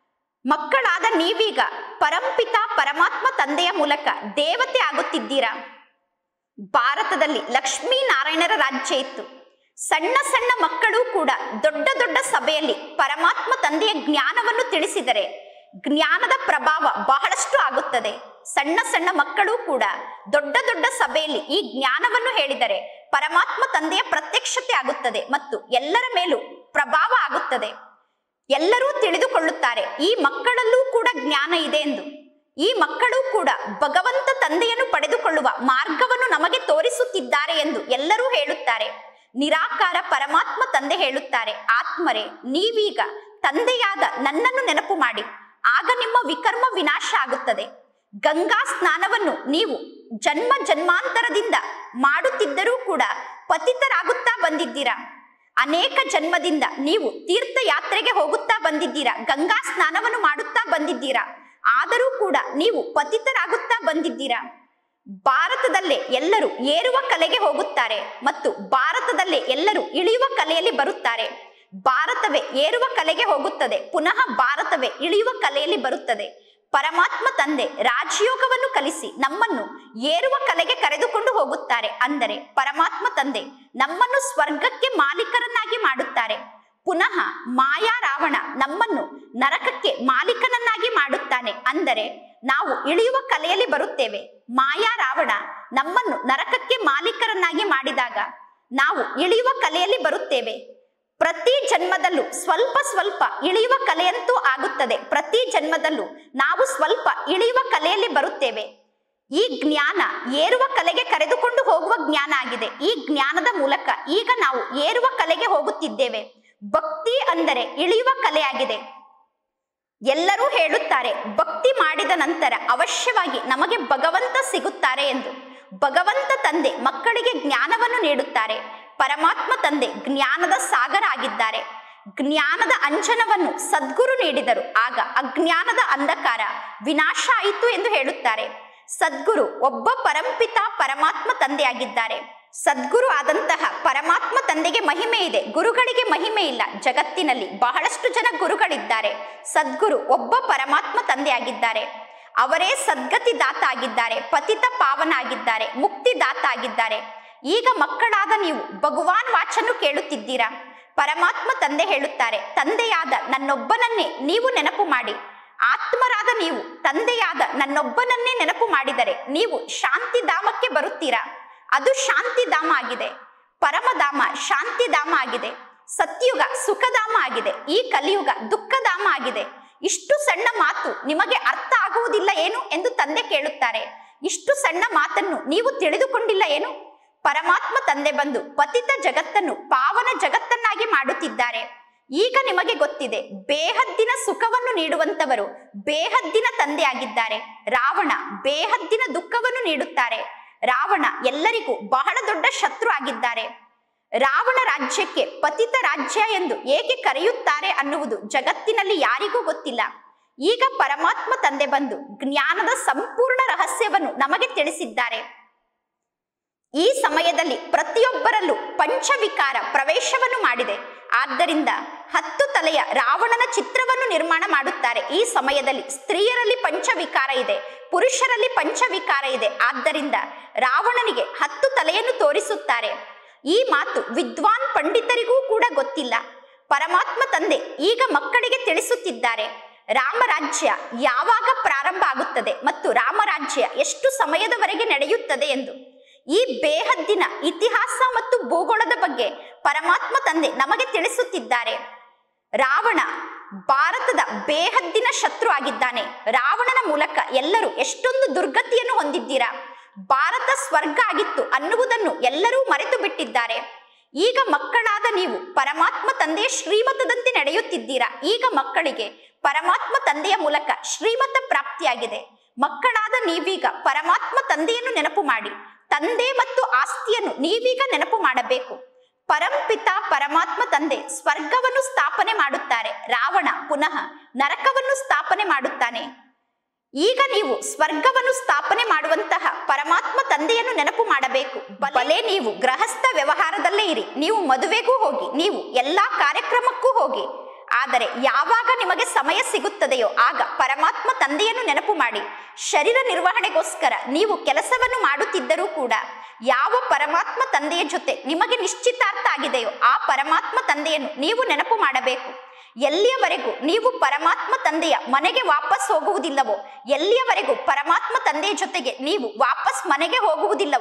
ಮಕ್ಕಳಾದ ನೀವೀಗ ಪರಂಪಿತ ಪರಮಾತ್ಮ ತಂದೆಯ ಮೂಲಕ ದೇವತೆ ಆಗುತ್ತಿದ್ದೀರಾ ಭಾರತದಲ್ಲಿ ಲಕ್ಷ್ಮೀ ನಾರಾಯಣರ ರಾಜ್ಯ ಇತ್ತು ಸಣ್ಣ ಸಣ್ಣ ಮಕ್ಕಳು ಕೂಡ ದೊಡ್ಡ ದೊಡ್ಡ ಸಭೆಯಲ್ಲಿ ಪರಮಾತ್ಮ ತಂದೆಯ ಜ್ಞಾನವನ್ನು ತಿಳಿಸಿದರೆ ಜ್ಞಾನದ ಪ್ರಭಾವ ಬಹಳಷ್ಟು ಆಗುತ್ತದೆ ಸಣ್ಣ ಸಣ್ಣ ಮಕ್ಕಳು ಕೂಡ ದೊಡ್ಡ ದೊಡ್ಡ ಸಭೆಯಲ್ಲಿ ಈ ಜ್ಞಾನವನ್ನು ಹೇಳಿದರೆ ಪರಮಾತ್ಮ ತಂದೆಯ ಪ್ರತ್ಯಕ್ಷತೆ ಆಗುತ್ತದೆ ಮತ್ತು ಎಲ್ಲರ ಮೇಲೂ ಪ್ರಭಾವ ಆಗುತ್ತದೆ ಎಲ್ಲರೂ ತಿಳಿದುಕೊಳ್ಳುತ್ತಾರೆ ಈ ಮಕ್ಕಳಲ್ಲೂ ಕೂಡ ಜ್ಞಾನ ಇದೆ ಎಂದು ಈ ಮಕ್ಕಳು ಕೂಡ ಭಗವಂತ ತಂದೆಯನ್ನು ಪಡೆದುಕೊಳ್ಳುವ ಮಾರ್ಗವನ್ನು ನಮಗೆ ತೋರಿಸುತ್ತಿದ್ದಾರೆ ಎಂದು ಎಲ್ಲರೂ ಹೇಳುತ್ತಾರೆ ನಿರಾಕಾರ ಪರಮಾತ್ಮ ತಂದೆ ಹೇಳುತ್ತಾರೆ ಆತ್ಮರೇ ನೀವೀಗ ತಂದೆಯಾದ ನನ್ನನ್ನು ನೆನಪು ಮಾಡಿ ಆಗ ನಿಮ್ಮ ವಿಕರ್ಮ ವಿನಾಶ ಆಗುತ್ತದೆ ಗಂಗಾ ಸ್ನಾನವನ್ನು ನೀವು ಜನ್ಮ ಜನ್ಮಾಂತರದಿಂದ ಮಾಡುತ್ತಿದ್ದರೂ ಕೂಡ ಪತಿತರಾಗುತ್ತಾ ಬಂದಿದ್ದೀರಾ ಅನೇಕ ಜನ್ಮದಿಂದ ನೀವು ತೀರ್ಥಯಾತ್ರೆಗೆ ಹೋಗುತ್ತಾ ಬಂದಿದ್ದೀರಾ ಗಂಗಾ ಸ್ನಾನವನ್ನು ಮಾಡುತ್ತಾ ಬಂದಿದ್ದೀರಾ ಆದರೂ ಕೂಡ ನೀವು ಪತಿತರಾಗುತ್ತಾ ಬಂದಿದ್ದೀರಾ ಭಾರತದಲ್ಲೇ ಎಲ್ಲರೂ ಏರುವ ಕಲೆಗೆ ಹೋಗುತ್ತಾರೆ ಮತ್ತು ಭಾರತದಲ್ಲೇ ಎಲ್ಲರೂ ಇಳಿಯುವ ಕಲೆಯಲ್ಲಿ ಬರುತ್ತಾರೆ ಭಾರತವೇ ಏರುವ ಕಲೆಗೆ ಹೋಗುತ್ತದೆ ಪುನಃ ಭಾರತವೇ ಇಳಿಯುವ ಕಲೆಯಲ್ಲಿ ಬರುತ್ತದೆ ಪರಮಾತ್ಮ ತಂದೆ ರಾಜಯೋಗವನ್ನು ಕಲಿಸಿ ನಮ್ಮನ್ನು ಏರುವ ಕಲೆಗೆ ಕರೆದುಕೊಂಡು ಹೋಗುತ್ತಾರೆ ಅಂದರೆ ಪರಮಾತ್ಮ ತಂದೆ ನಮ್ಮನ್ನು ಸ್ವರ್ಗಕ್ಕೆ ಮಾಲೀಕರನ್ನಾಗಿ ಮಾಡುತ್ತಾರೆ ಪುನಃ ಮಾಯಾ ರಾವಣ ನಮ್ಮನ್ನು ನರಕಕ್ಕೆ ಮಾಲೀಕನನ್ನಾಗಿ ಮಾಡುತ್ತಾನೆ ಅಂದರೆ ನಾವು ಇಳಿಯುವ ಕಲೆಯಲ್ಲಿ ಬರುತ್ತೇವೆ ಮಾಯಾ ರಾವಣ ನಮ್ಮನ್ನು ನರಕಕ್ಕೆ ಮಾಲೀಕರನ್ನಾಗಿ ಮಾಡಿದಾಗ ನಾವು ಇಳಿಯುವ ಕಲೆಯಲ್ಲಿ ಬರುತ್ತೇವೆ ಪ್ರತಿ ಜನ್ಮದಲ್ಲೂ ಸ್ವಲ್ಪ ಸ್ವಲ್ಪ ಇಳಿಯುವ ಕಲೆಯಂತೂ ಆಗುತ್ತದೆ ಪ್ರತಿ ಜನ್ಮದಲ್ಲೂ ನಾವು ಸ್ವಲ್ಪ ಇಳಿಯುವ ಕಲೆಯಲ್ಲಿ ಬರುತ್ತೇವೆ ಈ ಜ್ಞಾನ ಏರುವ ಕಲೆಗೆ ಕರೆದುಕೊಂಡು ಹೋಗುವ ಜ್ಞಾನ ಆಗಿದೆ ಈ ಜ್ಞಾನದ ಮೂಲಕ ಈಗ ನಾವು ಏರುವ ಕಲೆಗೆ ಹೋಗುತ್ತಿದ್ದೇವೆ ಭಕ್ತಿ ಅಂದರೆ ಇಳಿಯುವ ಕಲೆಯಾಗಿದೆ ಎಲ್ಲರೂ ಹೇಳುತ್ತಾರೆ ಭಕ್ತಿ ಮಾಡಿದ ನಂತರ ಅವಶ್ಯವಾಗಿ ನಮಗೆ ಭಗವಂತ ಸಿಗುತ್ತಾರೆ ಎಂದು ಭಗವಂತ ತಂದೆ ಮಕ್ಕಳಿಗೆ ಜ್ಞಾನವನ್ನು ನೀಡುತ್ತಾರೆ ಪರಮಾತ್ಮ ತಂದೆ ಜ್ಞಾನದ ಸಾಗರ ಆಗಿದ್ದಾರೆ ಜ್ಞಾನದ ಅಂಜನವನ್ನು ಸದ್ಗುರು ನೀಡಿದರು ಆಗ ಅಜ್ಞಾನದ ಅಂಧಕಾರ ವಿನಾಶ ಆಯಿತು ಎಂದು ಹೇಳುತ್ತಾರೆ ಸದ್ಗುರು ಒಬ್ಬ ಪರಂಪಿತ ಪರಮಾತ್ಮ ತಂದೆಯಾಗಿದ್ದಾರೆ ಸದ್ಗುರು ಆದಂತಹ ಪರಮಾತ್ಮ ತಂದೆಗೆ ಮಹಿಮೆ ಇದೆ ಗುರುಗಳಿಗೆ ಮಹಿಮೆ ಇಲ್ಲ ಜಗತ್ತಿನಲ್ಲಿ ಬಹಳಷ್ಟು ಜನ ಗುರುಗಳಿದ್ದಾರೆ ಸದ್ಗುರು ಒಬ್ಬ ಪರಮಾತ್ಮ ತಂದೆಯಾಗಿದ್ದಾರೆ ಅವರೇ ಸದ್ಗತಿ ದಾತ ಆಗಿದ್ದಾರೆ ಪತಿತ ಪಾವನ ಆಗಿದ್ದಾರೆ ಮುಕ್ತಿದಾತ ಆಗಿದ್ದಾರೆ ಈಗ ಮಕ್ಕಳಾದ ನೀವು ಭಗವಾನ್ ವಾಚನ್ನು ಕೇಳುತ್ತಿದ್ದೀರಾ ಪರಮಾತ್ಮ ತಂದೆ ಹೇಳುತ್ತಾರೆ ತಂದೆಯಾದ ನನ್ನೊಬ್ಬನನ್ನೇ ನೀವು ನೆನಪು ಮಾಡಿ ಆತ್ಮರಾದ ನೀವು ತಂದೆಯಾದ ನನ್ನೊಬ್ಬನನ್ನೇ ನೆನಪು ಮಾಡಿದರೆ ನೀವು ಶಾಂತಿಧಾಮಕ್ಕೆ ಬರುತ್ತೀರಾ ಅದು ಶಾಂತಿಧಾಮ ಆಗಿದೆ ಪರಮಧಾಮ ಶಾಂತಿಧಾಮ ಆಗಿದೆ ಸತ್ಯುಗ ಸುಖಧಾಮ ಆಗಿದೆ ಈ ಕಲಿಯುಗ ದುಃಖಧಾಮ ಆಗಿದೆ ಇಷ್ಟು ಸಣ್ಣ ಮಾತು ನಿಮಗೆ ಅರ್ಥ ಆಗುವುದಿಲ್ಲ ಏನು ಎಂದು ತಂದೆ ಕೇಳುತ್ತಾರೆ ಇಷ್ಟು ಸಣ್ಣ ಮಾತನ್ನು ನೀವು ತಿಳಿದುಕೊಂಡಿಲ್ಲ ಏನು ಪರಮಾತ್ಮ ತಂದೆ ಬಂದು ಪತಿತ ಜಗತ್ತನ್ನು ಪಾವನ ಜಗತ್ತನ್ನಾಗಿ ಮಾಡುತ್ತಿದ್ದಾರೆ ಈಗ ನಿಮಗೆ ಗೊತ್ತಿದೆ ಬೇಹದ್ದಿನ ಸುಖವನ್ನು ನೀಡುವಂತವರು ಬೇಹದ್ದಿನ ತಂದೆಯಾಗಿದ್ದಾರೆ ರಾವಣ ಬೇಹದ್ದಿನ ದುಃಖವನ್ನು ನೀಡುತ್ತಾರೆ ರಾವಣ ಎಲ್ಲರಿಗೂ ಬಹಳ ದೊಡ್ಡ ಶತ್ರು ಆಗಿದ್ದಾರೆ ರಾವಣ ರಾಜ್ಯಕ್ಕೆ ಪತಿತ ರಾಜ್ಯ ಎಂದು ಏಕೆ ಕರೆಯುತ್ತಾರೆ ಅನ್ನುವುದು ಜಗತ್ತಿನಲ್ಲಿ ಯಾರಿಗೂ ಗೊತ್ತಿಲ್ಲ ಈಗ ಪರಮಾತ್ಮ ತಂದೆ ಬಂದು ಜ್ಞಾನದ ಸಂಪೂರ್ಣ ರಹಸ್ಯವನ್ನು ನಮಗೆ ತಿಳಿಸಿದ್ದಾರೆ ಈ ಸಮಯದಲ್ಲಿ ಪ್ರತಿಯೊಬ್ಬರಲ್ಲೂ ಪಂಚವಿಕಾರ ಪ್ರವೇಶವನ್ನು ಮಾಡಿದೆ ಆದ್ದರಿಂದ ಹತ್ತು ತಲೆಯ ರಾವಣನ ಚಿತ್ರವನ್ನು ನಿರ್ಮಾಣ ಮಾಡುತ್ತಾರೆ ಈ ಸಮಯದಲ್ಲಿ ಸ್ತ್ರೀಯರಲ್ಲಿ ಪಂಚವಿಕಾರ ಇದೆ ಪುರುಷರಲ್ಲಿ ಪಂಚವಿಕಾರ ಇದೆ ಆದ್ದರಿಂದ ರಾವಣನಿಗೆ ಹತ್ತು ತಲೆಯನ್ನು ತೋರಿಸುತ್ತಾರೆ ಈ ಮಾತು ವಿದ್ವಾನ್ ಪಂಡಿತರಿಗೂ ಕೂಡ ಗೊತ್ತಿಲ್ಲ ಪರಮಾತ್ಮ ತಂದೆ ಈಗ ಮಕ್ಕಳಿಗೆ ತಿಳಿಸುತ್ತಿದ್ದಾರೆ ರಾಮರಾಜ್ಯ ಯಾವಾಗ ಪ್ರಾರಂಭ ಆಗುತ್ತದೆ ಮತ್ತು ರಾಮರಾಜ್ಯ ಎಷ್ಟು ಸಮಯದವರೆಗೆ ನಡೆಯುತ್ತದೆ ಎಂದು ಈ ಬೇಹದ್ದಿನ ಇತಿಹಾಸ ಮತ್ತು ಭೂಗೋಳದ ಬಗ್ಗೆ ಪರಮಾತ್ಮ ತಂದೆ ನಮಗೆ ತಿಳಿಸುತ್ತಿದ್ದಾರೆ ರಾವಣ ಭಾರತದ ಬೇಹದ್ದಿನ ಶತ್ರು ಆಗಿದ್ದಾನೆ ರಾವಣನ ಮೂಲಕ ಎಲ್ಲರೂ ಎಷ್ಟೊಂದು ದುರ್ಗತಿಯನ್ನು ಹೊಂದಿದ್ದೀರಾ ಭಾರತ ಸ್ವರ್ಗ ಆಗಿತ್ತು ಅನ್ನುವುದನ್ನು ಎಲ್ಲರೂ ಮರೆತು ಬಿಟ್ಟಿದ್ದಾರೆ ಈಗ ಮಕ್ಕಳಾದ ನೀವು ಪರಮಾತ್ಮ ತಂದೆಯ ಶ್ರೀಮತದಂತೆ ನಡೆಯುತ್ತಿದ್ದೀರಾ ಈಗ ಮಕ್ಕಳಿಗೆ ಪರಮಾತ್ಮ ತಂದೆಯ ಮೂಲಕ ಶ್ರೀಮತ ಪ್ರಾಪ್ತಿಯಾಗಿದೆ ಮಕ್ಕಳಾದ ನೀವೀಗ ಪರಮಾತ್ಮ ತಂದೆಯನ್ನು ನೆನಪು ಮಾಡಿ ತಂದೆ ಮತ್ತು ಆಸ್ತಿಯನ್ನು ನೀವೀಗ ನೆನಪು ಮಾಡಬೇಕು ಪರಂಪಿತ ಪರಮಾತ್ಮ ತಂದೆ ಸ್ವರ್ಗವನ್ನು ಸ್ಥಾಪನೆ ಮಾಡುತ್ತಾರೆ ರಾವಣ ಪುನಃ ನರಕವನ್ನು ಸ್ಥಾಪನೆ ಮಾಡುತ್ತಾನೆ ಈಗ ನೀವು ಸ್ವರ್ಗವನ್ನು ಸ್ಥಾಪನೆ ಮಾಡುವಂತಹ ಪರಮಾತ್ಮ ತಂದೆಯನ್ನು ನೆನಪು ಮಾಡಬೇಕು ಬಲೆ ನೀವು ಗೃಹಸ್ಥ ವ್ಯವಹಾರದಲ್ಲೇ ಇರಿ ನೀವು ಮದುವೆಗೂ ಹೋಗಿ ನೀವು ಎಲ್ಲಾ ಕಾರ್ಯಕ್ರಮಕ್ಕೂ ಹೋಗಿ ಆದರೆ ಯಾವಾಗ ನಿಮಗೆ ಸಮಯ ಸಿಗುತ್ತದೆಯೋ ಆಗ ಪರಮಾತ್ಮ ತಂದೆಯನ್ನು ನೆನಪು ಮಾಡಿ ಶರೀರ ನಿರ್ವಹಣೆಗೋಸ್ಕರ ನೀವು ಕೆಲಸವನ್ನು ಮಾಡುತ್ತಿದ್ದರೂ ಕೂಡ ಯಾವ ಪರಮಾತ್ಮ ತಂದೆಯ ಜೊತೆ ನಿಮಗೆ ನಿಶ್ಚಿತಾರ್ಥ ಆಗಿದೆಯೋ ಆ ಪರಮಾತ್ಮ ತಂದೆಯನ್ನು ನೀವು ನೆನಪು ಮಾಡಬೇಕು ಎಲ್ಲಿಯವರೆಗೂ ನೀವು ಪರಮಾತ್ಮ ತಂದೆಯ ಮನೆಗೆ ವಾಪಸ್ ಹೋಗುವುದಿಲ್ಲವೋ ಎಲ್ಲಿಯವರೆಗೂ ಪರಮಾತ್ಮ ತಂದೆಯ ಜೊತೆಗೆ ನೀವು ವಾಪಸ್ ಮನೆಗೆ ಹೋಗುವುದಿಲ್ಲವೋ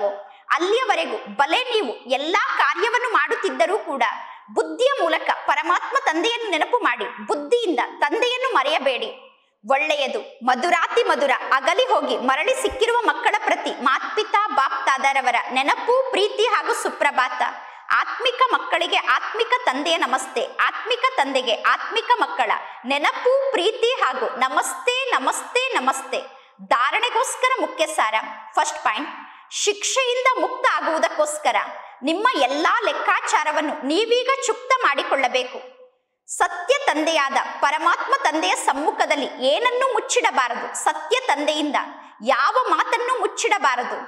ಅಲ್ಲಿಯವರೆಗೂ ಬಲೆ ನೀವು ಎಲ್ಲಾ ಕಾರ್ಯವನ್ನು ಮಾಡುತ್ತಿದ್ದರೂ ಕೂಡ ಬುದ್ಧಿಯ ಮೂಲಕ ಪರಮಾತ್ಮ ತಂದೆಯನ್ನು ನೆನಪು ಮಾಡಿ ಬುದ್ಧಿಯಿಂದ ತಂದೆಯನ್ನು ಮರೆಯಬೇಡಿ ಒಳ್ಳೆಯದು ಮಧುರಾತಿ ಮಧುರ ಅಗಲಿ ಹೋಗಿ ಮರಳಿ ಸಿಕ್ಕಿರುವ ಮಕ್ಕಳ ಪ್ರತಿ ಮಾತ್ಪಿತಾ ಬಾಪ್ತಾದರವರ ನೆನಪು ಪ್ರೀತಿ ಹಾಗೂ ಸುಪ್ರಭಾತ ಆತ್ಮಿಕ ಮಕ್ಕಳಿಗೆ ಆತ್ಮಿಕ ತಂದೆಯ ನಮಸ್ತೆ ಆತ್ಮಿಕ ತಂದೆಗೆ ಆತ್ಮಿಕ ಮಕ್ಕಳ ನೆನಪು ಪ್ರೀತಿ ಹಾಗೂ ನಮಸ್ತೆ ನಮಸ್ತೆ ನಮಸ್ತೆ ಧಾರಣೆಗೋಸ್ಕರ ಮುಖ್ಯ ಸಾರ ಫಸ್ಟ್ ಪಾಯಿಂಟ್ ಶಿಕ್ಷೆಯಿಂದ ಮುಕ್ತ ಆಗುವುದಕ್ಕೋಸ್ಕರ ನಿಮ್ಮ ಎಲ್ಲಾ ಲೆಕ್ಕಾಚಾರವನ್ನು ನೀವೀಗ ಚುಕ್ತ ಮಾಡಿಕೊಳ್ಳಬೇಕು ಸತ್ಯ ತಂದೆಯಾದ ಪರಮಾತ್ಮ ತಂದೆಯ ಸಮ್ಮುಖದಲ್ಲಿ ಏನನ್ನೂ ಮುಚ್ಚಿಡಬಾರದು ಸತ್ಯ ತಂದೆಯಿಂದ ಯಾವ ಮಾತನ್ನು ಮುಚ್ಚಿಡಬಾರದು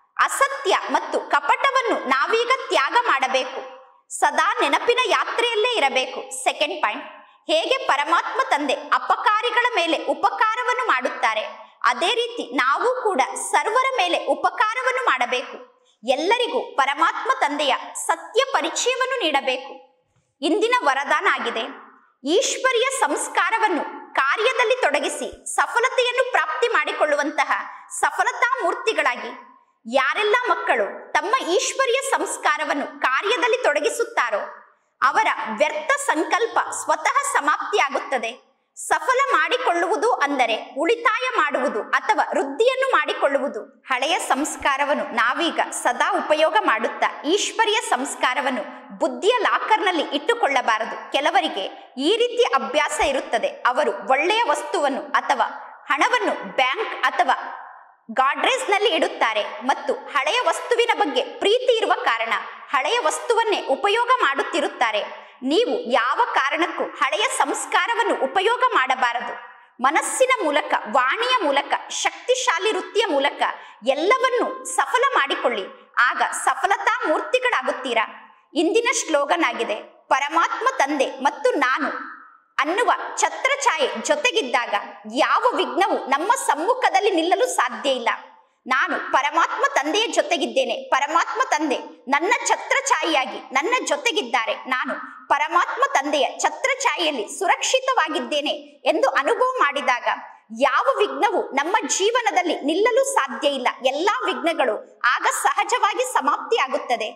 ಅಸತ್ಯ ಮತ್ತು ಕಪಟವನ್ನು ನಾವೀಗ ತ್ಯಾಗ ಮಾಡಬೇಕು ಸದಾ ನೆನಪಿನ ಯಾತ್ರೆಯಲ್ಲೇ ಇರಬೇಕು ಸೆಕೆಂಡ್ ಪಾಯಿಂಟ್ ಹೇಗೆ ಪರಮಾತ್ಮ ತಂದೆ ಅಪಕಾರಿಗಳ ಮೇಲೆ ಉಪಕಾರವನ್ನು ಮಾಡುತ್ತಾರೆ ಅದೇ ರೀತಿ ನಾವು ಕೂಡ ಸರ್ವರ ಮೇಲೆ ಉಪಕಾರವನ್ನು ಮಾಡಬೇಕು ಎಲ್ಲರಿಗೂ ಪರಮಾತ್ಮ ತಂದೆಯ ಸತ್ಯ ಪರಿಚಯವನ್ನು ನೀಡಬೇಕು ಇಂದಿನ ವರದಾನ ಆಗಿದೆ ಈಶ್ವರಿಯ ಸಂಸ್ಕಾರವನ್ನು ಕಾರ್ಯದಲ್ಲಿ ತೊಡಗಿಸಿ ಸಫಲತೆಯನ್ನು ಪ್ರಾಪ್ತಿ ಮಾಡಿಕೊಳ್ಳುವಂತಹ ಸಫಲತಾ ಮೂರ್ತಿಗಳಾಗಿ ಯಾರೆಲ್ಲ ಮಕ್ಕಳು ತಮ್ಮ ಈಶ್ವರಿಯ ಸಂಸ್ಕಾರವನ್ನು ಕಾರ್ಯದಲ್ಲಿ ತೊಡಗಿಸುತ್ತಾರೋ ಅವರ ವ್ಯರ್ಥ ಸಂಕಲ್ಪ ಸ್ವತಃ ಸಮಾಪ್ತಿಯಾಗುತ್ತದೆ ಸಫಲ ಮಾಡಿಕೊಳ್ಳುವುದು ಅಂದರೆ ಉಳಿತಾಯ ಮಾಡುವುದು ಅಥವಾ ವೃದ್ಧಿಯನ್ನು ಮಾಡಿಕೊಳ್ಳುವುದು ಹಳೆಯ ಸಂಸ್ಕಾರವನ್ನು ನಾವೀಗ ಸದಾ ಉಪಯೋಗ ಮಾಡುತ್ತಾ ಈಶ್ವರಿಯ ಸಂಸ್ಕಾರವನ್ನು ಬುದ್ಧಿಯ ಲಾಕರ್ನಲ್ಲಿ ಇಟ್ಟುಕೊಳ್ಳಬಾರದು ಕೆಲವರಿಗೆ ಈ ರೀತಿಯ ಅಭ್ಯಾಸ ಇರುತ್ತದೆ ಅವರು ಒಳ್ಳೆಯ ವಸ್ತುವನ್ನು ಅಥವಾ ಹಣವನ್ನು ಬ್ಯಾಂಕ್ ಅಥವಾ ಗಾಡ್ರೇಜ್ನಲ್ಲಿ ಇಡುತ್ತಾರೆ ಮತ್ತು ಹಳೆಯ ವಸ್ತುವಿನ ಬಗ್ಗೆ ಪ್ರೀತಿ ಇರುವ ಕಾರಣ ಹಳೆಯ ವಸ್ತುವನ್ನೇ ಉಪಯೋಗ ಮಾಡುತ್ತಿರುತ್ತಾರೆ ನೀವು ಯಾವ ಕಾರಣಕ್ಕೂ ಹಳೆಯ ಸಂಸ್ಕಾರವನ್ನು ಉಪಯೋಗ ಮಾಡಬಾರದು ಮನಸ್ಸಿನ ಮೂಲಕ ವಾಣಿಯ ಮೂಲಕ ಶಕ್ತಿಶಾಲಿ ವೃತ್ತಿಯ ಮೂಲಕ ಎಲ್ಲವನ್ನು ಸಫಲ ಮಾಡಿಕೊಳ್ಳಿ ಆಗ ಸಫಲತಾ ಮೂರ್ತಿಗಳಾಗುತ್ತೀರಾ ಇಂದಿನ ಶ್ಲೋಗನ್ ಆಗಿದೆ ಪರಮಾತ್ಮ ತಂದೆ ಮತ್ತು ನಾನು ಅನ್ನುವ ಛತ್ರಛಾಯೆ ಜೊತೆಗಿದ್ದಾಗ ಯಾವ ವಿಘ್ನವು ನಮ್ಮ ಸಮ್ಮುಖದಲ್ಲಿ ನಿಲ್ಲಲು ಸಾಧ್ಯ ಇಲ್ಲ ನಾನು ಪರಮಾತ್ಮ ತಂದೆಯ ಜೊತೆಗಿದ್ದೇನೆ ಪರಮಾತ್ಮ ತಂದೆ ನನ್ನ ಛತ್ರಛಾಯಿಯಾಗಿ ನನ್ನ ಜೊತೆಗಿದ್ದಾರೆ ನಾನು ಪರಮಾತ್ಮ ತಂದೆಯ ಛತ್ರಛಾಯೆಯಲ್ಲಿ ಸುರಕ್ಷಿತವಾಗಿದ್ದೇನೆ ಎಂದು ಅನುಭವ ಮಾಡಿದಾಗ ಯಾವ ವಿಘ್ನವು ನಮ್ಮ ಜೀವನದಲ್ಲಿ ನಿಲ್ಲಲು ಸಾಧ್ಯ ಇಲ್ಲ ಎಲ್ಲಾ ವಿಘ್ನಗಳು ಆಗ ಸಹಜವಾಗಿ ಸಮಾಪ್ತಿಯಾಗುತ್ತದೆ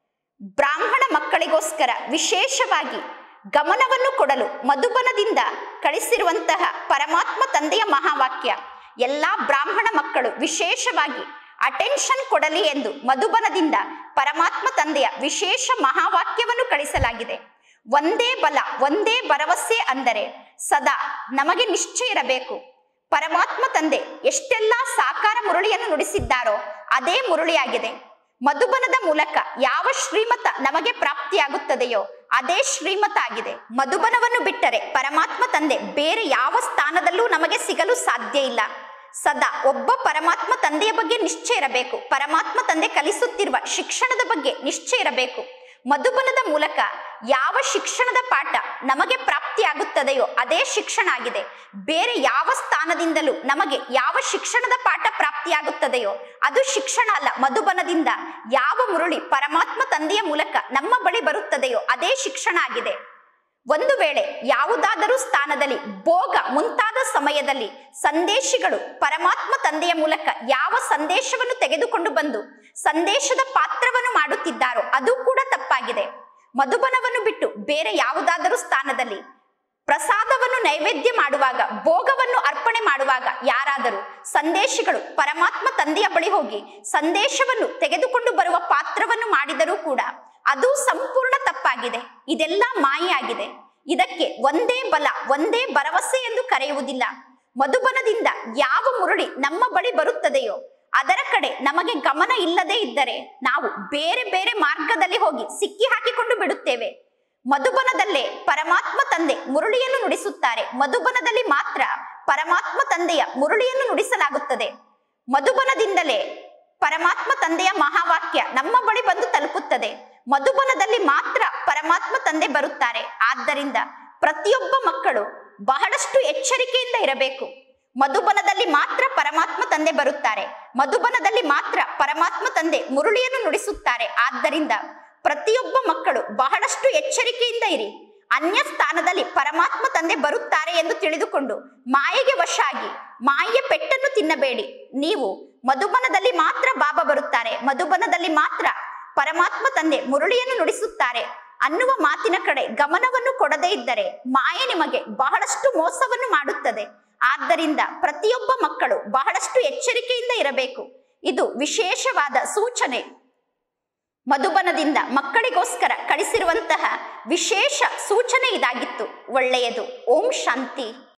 ಬ್ರಾಹ್ಮಣ ಮಕ್ಕಳಿಗೋಸ್ಕರ ವಿಶೇಷವಾಗಿ ಗಮನವನ್ನು ಕೊಡಲು ಮಧುಬನದಿಂದ ಕಳಿಸಿರುವಂತಹ ಪರಮಾತ್ಮ ತಂದೆಯ ಮಹಾವಾಕ್ಯ ಎಲ್ಲಾ ಬ್ರಾಹ್ಮಣ ಮಕ್ಕಳು ವಿಶೇಷವಾಗಿ ಅಟೆನ್ಷನ್ ಕೊಡಲಿ ಎಂದು ಮಧುಬನದಿಂದ ಪರಮಾತ್ಮ ತಂದೆಯ ವಿಶೇಷ ಮಹಾವಾಕ್ಯವನ್ನು ಕಳಿಸಲಾಗಿದೆ ಒಂದೇ ಬಲ ಒಂದೇ ಭರವಸೆ ಅಂದರೆ ಸದಾ ನಮಗೆ ನಿಶ್ಚಯ ಇರಬೇಕು ಪರಮಾತ್ಮ ತಂದೆ ಎಷ್ಟೆಲ್ಲಾ ಸಾಕಾರ ಮುರಳಿಯನ್ನು ನುಡಿಸಿದ್ದಾರೋ ಅದೇ ಮುರಳಿಯಾಗಿದೆ ಮಧುಬನದ ಮೂಲಕ ಯಾವ ಶ್ರೀಮತ ನಮಗೆ ಪ್ರಾಪ್ತಿಯಾಗುತ್ತದೆಯೋ ಅದೇ ಶ್ರೀಮತ ಆಗಿದೆ ಮಧುಬನವನ್ನು ಬಿಟ್ಟರೆ ಪರಮಾತ್ಮ ತಂದೆ ಬೇರೆ ಯಾವ ಸ್ಥಾನದಲ್ಲೂ ನಮಗೆ ಸಿಗಲು ಸಾಧ್ಯ ಇಲ್ಲ ಸದಾ ಒಬ್ಬ ಪರಮಾತ್ಮ ತಂದೆಯ ಬಗ್ಗೆ ನಿಶ್ಚಯ ಇರಬೇಕು ಪರಮಾತ್ಮ ತಂದೆ ಕಲಿಸುತ್ತಿರುವ ಶಿಕ್ಷಣದ ಬಗ್ಗೆ ನಿಶ್ಚಯ ಇರಬೇಕು ಮಧುಬನದ ಮೂಲಕ ಯಾವ ಶಿಕ್ಷಣದ ಪಾಠ ನಮಗೆ ಪ್ರಾಪ್ತಿಯಾಗುತ್ತದೆಯೋ ಅದೇ ಶಿಕ್ಷಣ ಆಗಿದೆ ಬೇರೆ ಯಾವ ಸ್ಥಾನದಿಂದಲೂ ನಮಗೆ ಯಾವ ಶಿಕ್ಷಣದ ಪಾಠ ಪ್ರಾಪ್ತಿಯಾಗುತ್ತದೆಯೋ ಅದು ಶಿಕ್ಷಣ ಅಲ್ಲ ಮಧುಬನದಿಂದ ಯಾವ ಮುರುಳಿ ಪರಮಾತ್ಮ ತಂದೆಯ ಮೂಲಕ ನಮ್ಮ ಬಳಿ ಬರುತ್ತದೆಯೋ ಅದೇ ಶಿಕ್ಷಣ ಆಗಿದೆ ಒಂದು ವೇಳೆ ಯಾವುದಾದರೂ ಸ್ಥಾನದಲ್ಲಿ ಭೋಗ ಮುಂತಾದ ಸಮಯದಲ್ಲಿ ಸಂದೇಶಿಗಳು ಪರಮಾತ್ಮ ತಂದೆಯ ಮೂಲಕ ಯಾವ ಸಂದೇಶವನ್ನು ತೆಗೆದುಕೊಂಡು ಬಂದು ಸಂದೇಶದ ಪಾತ್ರವನ್ನು ಮಾಡುತ್ತಿದ್ದಾರೋ ಅದು ಕೂಡ ತಪ್ಪಾಗಿದೆ ಮಧುಬನವನ್ನು ಬಿಟ್ಟು ಬೇರೆ ಯಾವುದಾದರೂ ಸ್ಥಾನದಲ್ಲಿ ಪ್ರಸಾದವನ್ನು ನೈವೇದ್ಯ ಮಾಡುವಾಗ ಭೋಗವನ್ನು ಅರ್ಪಣೆ ಮಾಡುವಾಗ ಯಾರಾದರೂ ಸಂದೇಶಿಗಳು ಪರಮಾತ್ಮ ತಂದೆಯ ಬಳಿ ಹೋಗಿ ಸಂದೇಶವನ್ನು ತೆಗೆದುಕೊಂಡು ಬರುವ ಪಾತ್ರವನ್ನು ಮಾಡಿದರೂ ಕೂಡ ಅದು ಸಂಪೂರ್ಣ ತಪ್ಪಾಗಿದೆ ಇದೆಲ್ಲ ಮಾಯೆಯಾಗಿದೆ ಇದಕ್ಕೆ ಒಂದೇ ಬಲ ಒಂದೇ ಭರವಸೆ ಎಂದು ಕರೆಯುವುದಿಲ್ಲ ಮಧುಬನದಿಂದ ಯಾವ ಮುರುಳಿ ನಮ್ಮ ಬಳಿ ಬರುತ್ತದೆಯೋ ಅದರ ಕಡೆ ನಮಗೆ ಗಮನ ಇಲ್ಲದೆ ಇದ್ದರೆ ನಾವು ಬೇರೆ ಬೇರೆ ಮಾರ್ಗದಲ್ಲಿ ಹೋಗಿ ಸಿಕ್ಕಿ ಹಾಕಿಕೊಂಡು ಬಿಡುತ್ತೇವೆ ಮಧುಬನದಲ್ಲೇ ಪರಮಾತ್ಮ ತಂದೆ ಮುರುಳಿಯನ್ನು ನುಡಿಸುತ್ತಾರೆ ಮಧುಬನದಲ್ಲಿ ಮಾತ್ರ ಪರಮಾತ್ಮ ತಂದೆಯ ಮುರುಳಿಯನ್ನು ನುಡಿಸಲಾಗುತ್ತದೆ ಮಧುಬನದಿಂದಲೇ ಪರಮಾತ್ಮ ತಂದೆಯ ಮಹಾವಾಕ್ಯ ನಮ್ಮ ಬಳಿ ಬಂದು ತಲುಪುತ್ತದೆ ಮಧುಬನದಲ್ಲಿ ಮಾತ್ರ ಪರಮಾತ್ಮ ತಂದೆ ಬರುತ್ತಾರೆ ಆದ್ದರಿಂದ ಪ್ರತಿಯೊಬ್ಬ ಮಕ್ಕಳು ಬಹಳಷ್ಟು ಎಚ್ಚರಿಕೆಯಿಂದ ಇರಬೇಕು ಮಧುಬನದಲ್ಲಿ ಮಾತ್ರ ಪರಮಾತ್ಮ ತಂದೆ ಬರುತ್ತಾರೆ ಮಧುಬನದಲ್ಲಿ ಮಾತ್ರ ಪರಮಾತ್ಮ ತಂದೆ ಮುರುಳಿಯನ್ನು ನುಡಿಸುತ್ತಾರೆ ಆದ್ದರಿಂದ ಪ್ರತಿಯೊಬ್ಬ ಮಕ್ಕಳು ಬಹಳಷ್ಟು ಎಚ್ಚರಿಕೆಯಿಂದ ಇರಿ ಅನ್ಯ ಸ್ಥಾನದಲ್ಲಿ ಪರಮಾತ್ಮ ತಂದೆ ಬರುತ್ತಾರೆ ಎಂದು ತಿಳಿದುಕೊಂಡು ಮಾಯೆಗೆ ವಶ ಆಗಿ ಮಾಯೆಯ ಪೆಟ್ಟನ್ನು ತಿನ್ನಬೇಡಿ ನೀವು ಮಧುಬನದಲ್ಲಿ ಮಾತ್ರ ಬಾಬಾ ಬರುತ್ತಾರೆ ಮಧುಬನದಲ್ಲಿ ಮಾತ್ರ ಪರಮಾತ್ಮ ತಂದೆ ಮುರುಳಿಯನ್ನು ನುಡಿಸುತ್ತಾರೆ ಅನ್ನುವ ಮಾತಿನ ಕಡೆ ಗಮನವನ್ನು ಕೊಡದೇ ಇದ್ದರೆ ಮಾಯೆ ನಿಮಗೆ ಬಹಳಷ್ಟು ಮೋಸವನ್ನು ಮಾಡುತ್ತದೆ ಆದ್ದರಿಂದ ಪ್ರತಿಯೊಬ್ಬ ಮಕ್ಕಳು ಬಹಳಷ್ಟು ಎಚ್ಚರಿಕೆಯಿಂದ ಇರಬೇಕು ಇದು ವಿಶೇಷವಾದ ಸೂಚನೆ ಮಧುಬನದಿಂದ ಮಕ್ಕಳಿಗೋಸ್ಕರ ಕಳಿಸಿರುವಂತಹ ವಿಶೇಷ ಸೂಚನೆ ಇದಾಗಿತ್ತು ಒಳ್ಳೆಯದು ಓಂ ಶಾಂತಿ